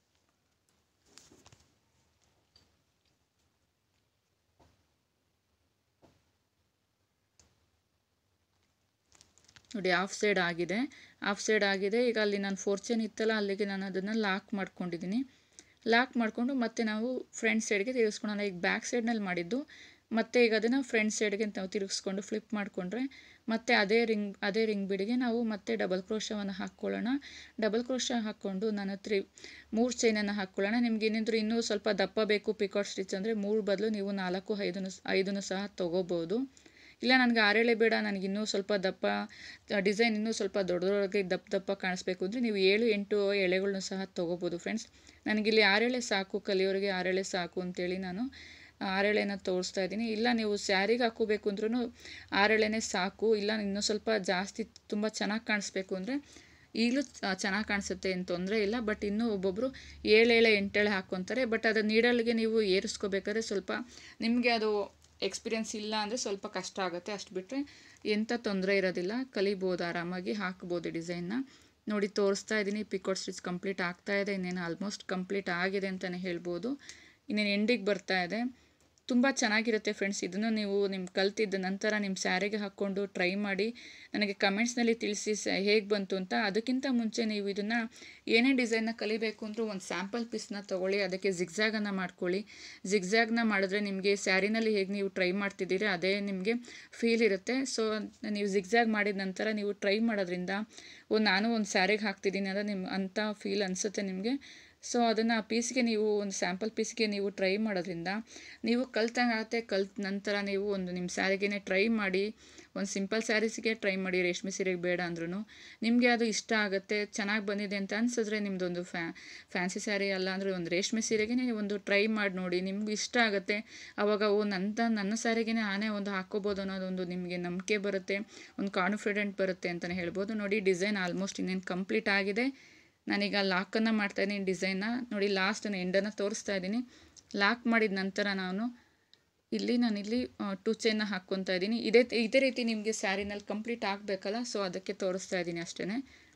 ನೋಡಿ ಹಾಫ್ ಸೈಡ್ ಆಗಿದೆ ಹಾಫ್ ಸೈಡ್ ಆಗಿದೆ ಈಗ ಅಲ್ಲಿ ನಾನು ಫೋರ್ ಚೈನ್ ಇತ್ತಲ್ಲ ಅಲ್ಲಿಗೆ ನಾನು ಅದನ್ನು ಲಾಕ್ ಮಾಡ್ಕೊಂಡಿದ್ದೀನಿ ಲಾಕ್ ಮಾಡಿಕೊಂಡು ಮತ್ತೆ ನಾವು ಫ್ರಂಟ್ ಸೈಡ್ಗೆ ತಿರುಗಿಸ್ಕೊಳ್ಳೋಣ ಈಗ ಬ್ಯಾಕ್ ಸೈಡ್ನಲ್ಲಿ ಮಾಡಿದ್ದು ಮತ್ತೆ ಈಗ ಅದನ್ನು ಫ್ರಂಟ್ ಸೈಡ್ಗೆ ನಾವು ತಿರುಗಿಸ್ಕೊಂಡು ಫ್ಲಿಪ್ ಮಾಡಿಕೊಂಡ್ರೆ ಮತ್ತೆ ಅದೇ ರಿಂಗ್ ಅದೇ ರಿಂಗ್ ಬಿಡಿಗೆ ನಾವು ಮತ್ತೆ ಡಬಲ್ ಕ್ರೋಶವನ್ನು ಹಾಕ್ಕೊಳ್ಳೋಣ ಡಬಲ್ ಕ್ರೋಶ ಹಾಕ್ಕೊಂಡು ನಾನು ತ್ರೀ ಮೂರು ಚೈನನ್ನು ಹಾಕ್ಕೊಳ್ಳೋಣ ನಿಮ್ಗೆ ಏನಾದರೂ ಇನ್ನೂ ಸ್ವಲ್ಪ ದಪ್ಪ ಬೇಕು ಪಿಕಾಟ್ ಸ್ಟಿಚ್ ಅಂದರೆ ಮೂರು ಬದಲು ನೀವು ನಾಲ್ಕು ಐದನ್ನು ಐದನ್ನು ಸಹ ತೊಗೋಬೋದು ಇಲ್ಲ ನನಗೆ ಆರೇಳೆ ಬೇಡ ನನಗೆ ಇನ್ನೂ ಸ್ವಲ್ಪ ದಪ್ಪ ಡಿಸೈನ್ ಇನ್ನೂ ಸ್ವಲ್ಪ ದೊಡ್ಡದೊಳಗೆ ದಪ್ಪ ದಪ್ಪ ಕಾಣಿಸ್ಬೇಕು ಅಂದರೆ ನೀವು ಏಳು ಎಂಟು ಎಳೆಗಳನ್ನ ಸಹ ತೊಗೋಬೋದು ಫ್ರೆಂಡ್ಸ್ ನನಗಿಲ್ಲಿ ಆರೇಳೆ ಸಾಕು ಕಲಿಯೋರಿಗೆ ಆರೇಳೆ ಸಾಕು ಅಂತೇಳಿ ನಾನು ಆರೆಳೆನ ತೋರಿಸ್ತಾ ಇದ್ದೀನಿ ಇಲ್ಲ ನೀವು ಸ್ಯಾರಿಗೆ ಹಾಕೋಬೇಕು ಅಂದ್ರೂ ಆರೆಳೆನೇ ಸಾಕು ಇಲ್ಲ ಇನ್ನೂ ಸ್ವಲ್ಪ ಜಾಸ್ತಿ ತುಂಬ ಚೆನ್ನಾಗಿ ಕಾಣಿಸ್ಬೇಕು ಅಂದರೆ ಈಗಲೂ ಚೆನ್ನಾಗಿ ಕಾಣಿಸುತ್ತೆ ಏನು ತೊಂದರೆ ಇಲ್ಲ ಬಟ್ ಇನ್ನೂ ಒಬ್ಬೊಬ್ಬರು ಏಳೇಳೆ ಎಂಟೇಳೆ ಹಾಕ್ಕೊತಾರೆ ಬಟ್ ಅದು ನೀಡಲ್ಗೆ ನೀವು ಏರಿಸ್ಕೋಬೇಕಾದ್ರೆ ಸ್ವಲ್ಪ ನಿಮಗೆ ಅದು ಎಕ್ಸ್ಪೀರಿಯನ್ಸ್ ಇಲ್ಲ ಅಂದರೆ ಸ್ವಲ್ಪ ಕಷ್ಟ ಆಗುತ್ತೆ ಅಷ್ಟು ಬಿಟ್ಟರೆ ಎಂಥ ತೊಂದರೆ ಇರೋದಿಲ್ಲ ಕಲಿಬೋದು ಆರಾಮಾಗಿ ಹಾಕ್ಬೋದು ಡಿಸೈನ್ನ ನೋಡಿ ತೋರಿಸ್ತಾ ಇದ್ದೀನಿ ಪಿಕೋಟ್ ಸ್ಟಿಚ್ ಕಂಪ್ಲೀಟ್ ಆಗ್ತಾ ಇದೆ ಇನ್ನೇನು ಆಲ್ಮೋಸ್ಟ್ ಕಂಪ್ಲೀಟ್ ಆಗಿದೆ ಅಂತಲೇ ಹೇಳ್ಬೋದು ಇನ್ನೇನು ಎಂಡಿಗೆ ಬರ್ತಾ ಇದೆ ತುಂಬ ಚೆನ್ನಾಗಿರುತ್ತೆ ಫ್ರೆಂಡ್ಸ್ ಇದನ್ನು ನೀವು ನಿಮ್ಮ ಕಲ್ತಿದ್ದ ನಂತರ ನಿಮ್ಮ ಸ್ಯಾರಿಗೆ ಹಾಕ್ಕೊಂಡು ಟ್ರೈ ಮಾಡಿ ನನಗೆ ಕಮೆಂಟ್ಸ್ನಲ್ಲಿ ತಿಳಿಸಿ ಸ ಹೇಗೆ ಬಂತು ಅಂತ ಅದಕ್ಕಿಂತ ಮುಂಚೆ ನೀವು ಇದನ್ನು ಏನೇ ಡಿಸೈನ್ನ ಕಲಿಬೇಕು ಅಂದರೂ ಒಂದು ಸ್ಯಾಂಪಲ್ ಪೀಸ್ನ ತೊಗೊಳ್ಳಿ ಅದಕ್ಕೆ ಜಿಗ್ಜಾಗನ್ನು ಮಾಡ್ಕೊಳ್ಳಿ ಜಿಗ್ಜಾಗ್ನ ಮಾಡಿದ್ರೆ ನಿಮಗೆ ಸ್ಯಾರಿನಲ್ಲಿ ಹೇಗೆ ನೀವು ಟ್ರೈ ಮಾಡ್ತಿದ್ದೀರಿ ಅದೇ ನಿಮಗೆ ಫೀಲ್ ಇರುತ್ತೆ ಸೊ ನೀವು ಜಿಗ್ಜಾಗ್ ಮಾಡಿದ ನಂತರ ನೀವು ಟ್ರೈ ಮಾಡೋದ್ರಿಂದ ಒಂದು ನಾನು ಒಂದು ಸ್ಯಾರಿಗೆ ಹಾಕ್ತಿದ್ದೀನಿ ಅಂದರೆ ನಿಮ್ಮ ಅಂಥ ಫೀಲ್ ಅನಿಸುತ್ತೆ ನಿಮಗೆ ಸೊ ಅದನ್ನು ಆ ಪೀಸ್ಗೆ ನೀವು ಒಂದು ಸ್ಯಾಂಪಲ್ ಪೀಸ್ಗೆ ನೀವು ಟ್ರೈ ಮಾಡೋದ್ರಿಂದ ನೀವು ಕಲ್ತಂಗಾಗುತ್ತೆ ಕಲ್ತ ನಂತರ ನೀವು ಒಂದು ನಿಮ್ಮ ಸ್ಯಾರಿಗೇ ಟ್ರೈ ಮಾಡಿ ಒಂದು ಸಿಂಪಲ್ ಸ್ಯಾರೀಸ್ಗೆ ಟ್ರೈ ಮಾಡಿ ರೇಷ್ಮೆ ಸೀರೆಗೆ ಬೇಡ ಅಂದ್ರೂ ನಿಮಗೆ ಅದು ಇಷ್ಟ ಆಗುತ್ತೆ ಚೆನ್ನಾಗಿ ಬಂದಿದೆ ಅಂತ ಅನಿಸಿದ್ರೆ ನಿಮ್ಮದೊಂದು ಫ್ಯಾ ಫ್ಯಾನ್ಸಿ ಸ್ಯಾರಿ ಅಲ್ಲ ಅಂದರೆ ಒಂದು ರೇಷ್ಮೆ ಸೀರೆಗೆ ಒಂದು ಟ್ರೈ ಮಾಡಿ ನೋಡಿ ನಿಮ್ಗೆ ಇಷ್ಟ ಆಗುತ್ತೆ ಆವಾಗ ಓ ನನ್ನ ನನ್ನ ಸ್ಯಾರಿಗೆ ನಾನೇ ಒಂದು ಹಾಕ್ಕೋಬೋದು ಅನ್ನೋದೊಂದು ನಿಮಗೆ ನಂಬಿಕೆ ಬರುತ್ತೆ ಒಂದು ಕಾನ್ಫಿಡೆಂಟ್ ಬರುತ್ತೆ ಅಂತಲೇ ಹೇಳ್ಬೋದು ನೋಡಿ ಡಿಸೈನ್ ಆಲ್ಮೋಸ್ಟ್ ಇನ್ನೇನು ಕಂಪ್ಲೀಟ್ ಆಗಿದೆ ನಾನೀಗ ಲಾಕನ್ನು ಮಾಡ್ತಾಯಿದ್ದೀನಿ ಡಿಸೈನ್ನ ನೋಡಿ ಲಾಸ್ಟ್ ಎಂಡನ್ನು ತೋರಿಸ್ತಾ ಇದ್ದೀನಿ ಲಾಕ್ ಮಾಡಿದ ನಂತರ ನಾನು ಇಲ್ಲಿ ನಾನಿಲ್ಲಿ ಟೂ ಚೈನ್ನ ಹಾಕ್ಕೊತಾ ಇದ್ದೀನಿ ಇದೇ ಇದೇ ರೀತಿ ನಿಮಗೆ ಸ್ಯಾರಿನಲ್ಲಿ ಕಂಪ್ಲೀಟ್ ಆಗಬೇಕಲ್ಲ ಸೊ ಅದಕ್ಕೆ ತೋರಿಸ್ತಾ ಇದ್ದೀನಿ ಅಷ್ಟೇ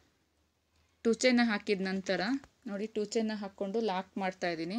ಟೂ ಚೈನ್ನ ಹಾಕಿದ ನಂತರ ನೋಡಿ ಟೂ ಚೈನ್ನ ಹಾಕ್ಕೊಂಡು ಲಾಕ್ ಮಾಡ್ತಾ ಇದ್ದೀನಿ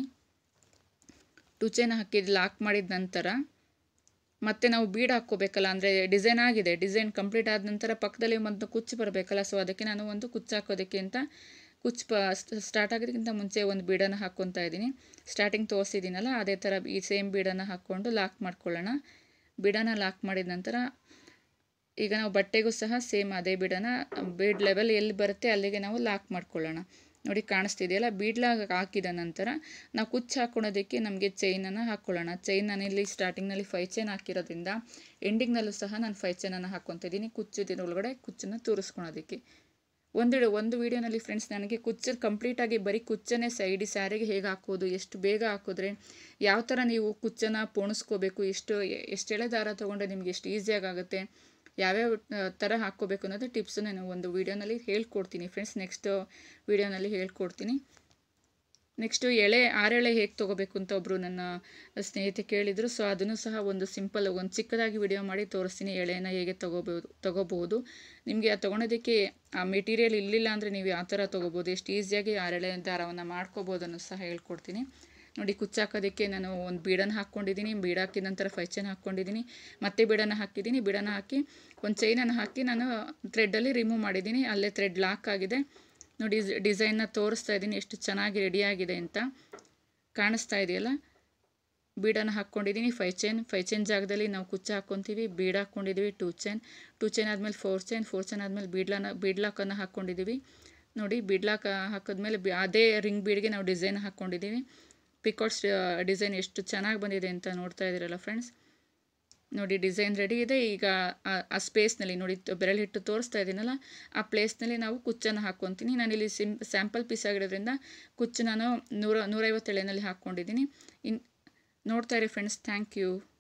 ಟೂ ಚೈನ್ನ ಹಾಕಿದ್ದು ಲಾಕ್ ಮಾಡಿದ ನಂತರ ಮತ್ತೆ ನಾವು ಬೀಡ್ ಹಾಕ್ಕೋಬೇಕಲ್ಲ ಅಂದರೆ ಡಿಸೈನ್ ಆಗಿದೆ ಡಿಸೈನ್ ಕಂಪ್ಲೀಟ್ ಆದ ನಂತರ ಪಕ್ಕದಲ್ಲಿ ಒಂದು ಕುಚ್ಚು ಬರಬೇಕಲ್ಲ ಸೊ ಅದಕ್ಕೆ ನಾನು ಒಂದು ಕುಚ್ಚು ಹಾಕೋದಕ್ಕೆ ಅಂತ ಕುಚ್ಚು ಪ ಸ್ಟಾರ್ಟ್ ಆಗೋದಕ್ಕಿಂತ ಮುಂಚೆ ಒಂದು ಬೀಡನ್ನು ಹಾಕ್ಕೊತಾ ಇದ್ದೀನಿ ಸ್ಟಾರ್ಟಿಂಗ್ ತೋರಿಸಿದ್ದೀನಲ್ಲ ಅದೇ ಥರ ಈ ಸೇಮ್ ಬೀಡನ್ನು ಹಾಕ್ಕೊಂಡು ಲಾಕ್ ಮಾಡ್ಕೊಳ್ಳೋಣ ಬೀಡನ್ನು ಲಾಕ್ ಮಾಡಿದ ನಂತರ ಈಗ ನಾವು ಬಟ್ಟೆಗೂ ಸಹ ಸೇಮ್ ಅದೇ ಬೀಡನ್ನು ಬೀಡ್ ಲೆವೆಲ್ ಎಲ್ಲಿ ಬರುತ್ತೆ ಅಲ್ಲಿಗೆ ನಾವು ಲಾಕ್ ಮಾಡ್ಕೊಳ್ಳೋಣ ನೋಡಿ ಕಾಣಿಸ್ತಿದೆಯಲ್ಲ ಬೀಡ್ಲಾಗ ಹಾಕಿದ ನಂತರ ನಾವು ಕುಚ್ಚು ಹಾಕ್ಕೊಳೋದಕ್ಕೆ ನಮಗೆ ಚೈನನ್ನು ಹಾಕ್ಕೊಳ್ಳೋಣ ಚೈನ್ ನಾನಿಲ್ಲಿ ಸ್ಟಾರ್ಟಿಂಗ್ನಲ್ಲಿ ಫೈ ಚೈನ್ ಹಾಕಿರೋದ್ರಿಂದ ಎಂಡಿಂಗ್ನಲ್ಲೂ ಸಹ ನಾನು ಫೈ ಚೈನನ್ನು ಹಾಕ್ಕೊತಿದ್ದೀನಿ ಕುಚ್ಚಿನ ಒಳಗಡೆ ಕುಚ್ಚನ್ನು ತೂರಿಸ್ಕೊಳೋದಕ್ಕೆ ಒಂದು ಒಂದು ವೀಡಿಯೋನಲ್ಲಿ ಫ್ರೆಂಡ್ಸ್ ನನಗೆ ಕುಚ್ಚು ಕಂಪ್ಲೀಟಾಗಿ ಬರೀ ಕುಚ್ಚನ್ನೇ ಸೈಡಿ ಸ್ಯಾರಿಗೆ ಹೇಗೆ ಹಾಕೋದು ಎಷ್ಟು ಬೇಗ ಹಾಕಿದ್ರೆ ಯಾವ ಥರ ನೀವು ಕುಚ್ಚನ್ನು ಪೋಣಿಸ್ಕೋಬೇಕು ಎಷ್ಟು ಎಷ್ಟು ಎಳೆ ದಾರ ತೊಗೊಂಡ್ರೆ ನಿಮಗೆ ಎಷ್ಟು ಈಸಿಯಾಗಿ ಆಗುತ್ತೆ ಯಾವ್ಯಾವ ಥರ ಹಾಕ್ಕೋಬೇಕು ಅನ್ನೋದು ಟಿಪ್ಸು ನಾನು ಒಂದು ವೀಡಿಯೋನಲ್ಲಿ ಹೇಳ್ಕೊಡ್ತೀನಿ ಫ್ರೆಂಡ್ಸ್ ನೆಕ್ಸ್ಟ್ ವೀಡಿಯೋನಲ್ಲಿ ಹೇಳ್ಕೊಡ್ತೀನಿ ನೆಕ್ಸ್ಟು ಎಳೆ ಆರೆಳೆ ಹೇಗೆ ತೊಗೋಬೇಕು ಅಂತ ಒಬ್ಬರು ನನ್ನ ಸ್ನೇಹಿತೆ ಕೇಳಿದರು ಸೊ ಅದನ್ನು ಸಹ ಒಂದು ಸಿಂಪಲ್ ಒಂದು ಚಿಕ್ಕದಾಗಿ ವಿಡಿಯೋ ಮಾಡಿ ತೋರಿಸ್ತೀನಿ ಎಳೆನ ಹೇಗೆ ತೊಗೋಬೋದು ತೊಗೋಬೋದು ನಿಮಗೆ ಆ ತೊಗೊಳೋದಕ್ಕೆ ಆ ಮೆಟೀರಿಯಲ್ ಇರಲಿಲ್ಲ ಅಂದರೆ ನೀವು ಯಾವ ಥರ ತೊಗೋಬೋದು ಎಷ್ಟು ಈಸಿಯಾಗಿ ಆರೆಳೆ ದಾರವನ್ನು ಮಾಡ್ಕೋಬೋದನ್ನು ಸಹ ಹೇಳ್ಕೊಡ್ತೀನಿ ನೋಡಿ ಕುಚ್ಚು ಹಾಕೋದಕ್ಕೆ ನಾನು ಒಂದು ಬೀಡನ್ನು ಹಾಕ್ಕೊಂಡಿದ್ದೀನಿ ಬೀಡ ಹಾಕಿದ ನಂತರ ಫೈ ಚೈನ್ ಹಾಕ್ಕೊಂಡಿದ್ದೀನಿ ಮತ್ತೆ ಬೀಡನ್ನು ಹಾಕಿದ್ದೀನಿ ಬೀಡನ್ನು ಹಾಕಿ ಒಂದು ಚೈನನ್ನು ಹಾಕಿ ನಾನು ಥ್ರೆಡ್ಡಲ್ಲಿ ರಿಮೂವ್ ಮಾಡಿದ್ದೀನಿ ಅಲ್ಲೇ ಥ್ರೆಡ್ ಲಾಕ್ ಆಗಿದೆ ನೋಡಿ ಡಿಸೈನ್ನ ತೋರಿಸ್ತಾ ಇದ್ದೀನಿ ಎಷ್ಟು ಚೆನ್ನಾಗಿ ರೆಡಿಯಾಗಿದೆ ಅಂತ ಕಾಣಿಸ್ತಾ ಇದೆಯಲ್ಲ ಬೀಡನ್ನು ಹಾಕ್ಕೊಂಡಿದ್ದೀನಿ ಫೈ ಚೈನ್ ಫೈ ಚೈನ್ ಜಾಗದಲ್ಲಿ ನಾವು ಕುಚ್ಚು ಹಾಕ್ಕೊತೀವಿ ಬೀಡ್ ಹಾಕ್ಕೊಂಡಿದ್ದೀವಿ ಟೂ ಚೈನ್ ಟೂ ಚೈನ್ ಆದಮೇಲೆ ಫೋರ್ ಚೈನ್ ಫೋರ್ ಚೈನ್ ಆದಮೇಲೆ ಬೀಡ್ಲನ ಬೀಡ್ಲಾಕನ್ನು ಹಾಕ್ಕೊಂಡಿದ್ದೀವಿ ನೋಡಿ ಬೀಡ್ಲಾಕ್ ಹಾಕಿದ್ಮೇಲೆ ಬಿ ಅದೇ ರಿಂಗ್ ಬೀಡ್ಗೆ ನಾವು ಡಿಸೈನ್ ಹಾಕ್ಕೊಂಡಿದ್ದೀವಿ ಪಿಕಾಟ್ಸ್ ಡಿಸೈನ್ ಎಷ್ಟು ಚೆನ್ನಾಗಿ ಬಂದಿದೆ ಅಂತ ನೋಡ್ತಾ ಇದ್ದೀರಲ್ಲ ಫ್ರೆಂಡ್ಸ್ ನೋಡಿ ಡಿಸೈನ್ ರೆಡಿ ಇದೆ ಈಗ ಆ ಸ್ಪೇಸ್ನಲ್ಲಿ ನೋಡಿ ಬೆರಳು ಹಿಟ್ಟು ತೋರಿಸ್ತಾ ಇದ್ದೀನಲ್ಲ ಆ ಪ್ಲೇಸ್ನಲ್ಲಿ ನಾವು ಕುಚ್ಚನ್ನು ಹಾಕ್ಕೊತೀನಿ ನಾನಿಲ್ಲಿ ಸಿಂ ಸ್ಯಾಂಪಲ್ ಪೀಸ್ ಆಗಿರೋದ್ರಿಂದ ಕುಚ್ಚು ನಾನು ನೂರ ನೂರೈವತ್ತು ಎಳೆನಲ್ಲಿ ಹಾಕ್ಕೊಂಡಿದ್ದೀನಿ ಇನ್ ನೋಡ್ತಾ ಇರಿ ಫ್ರೆಂಡ್ಸ್ ಥ್ಯಾಂಕ್ ಯು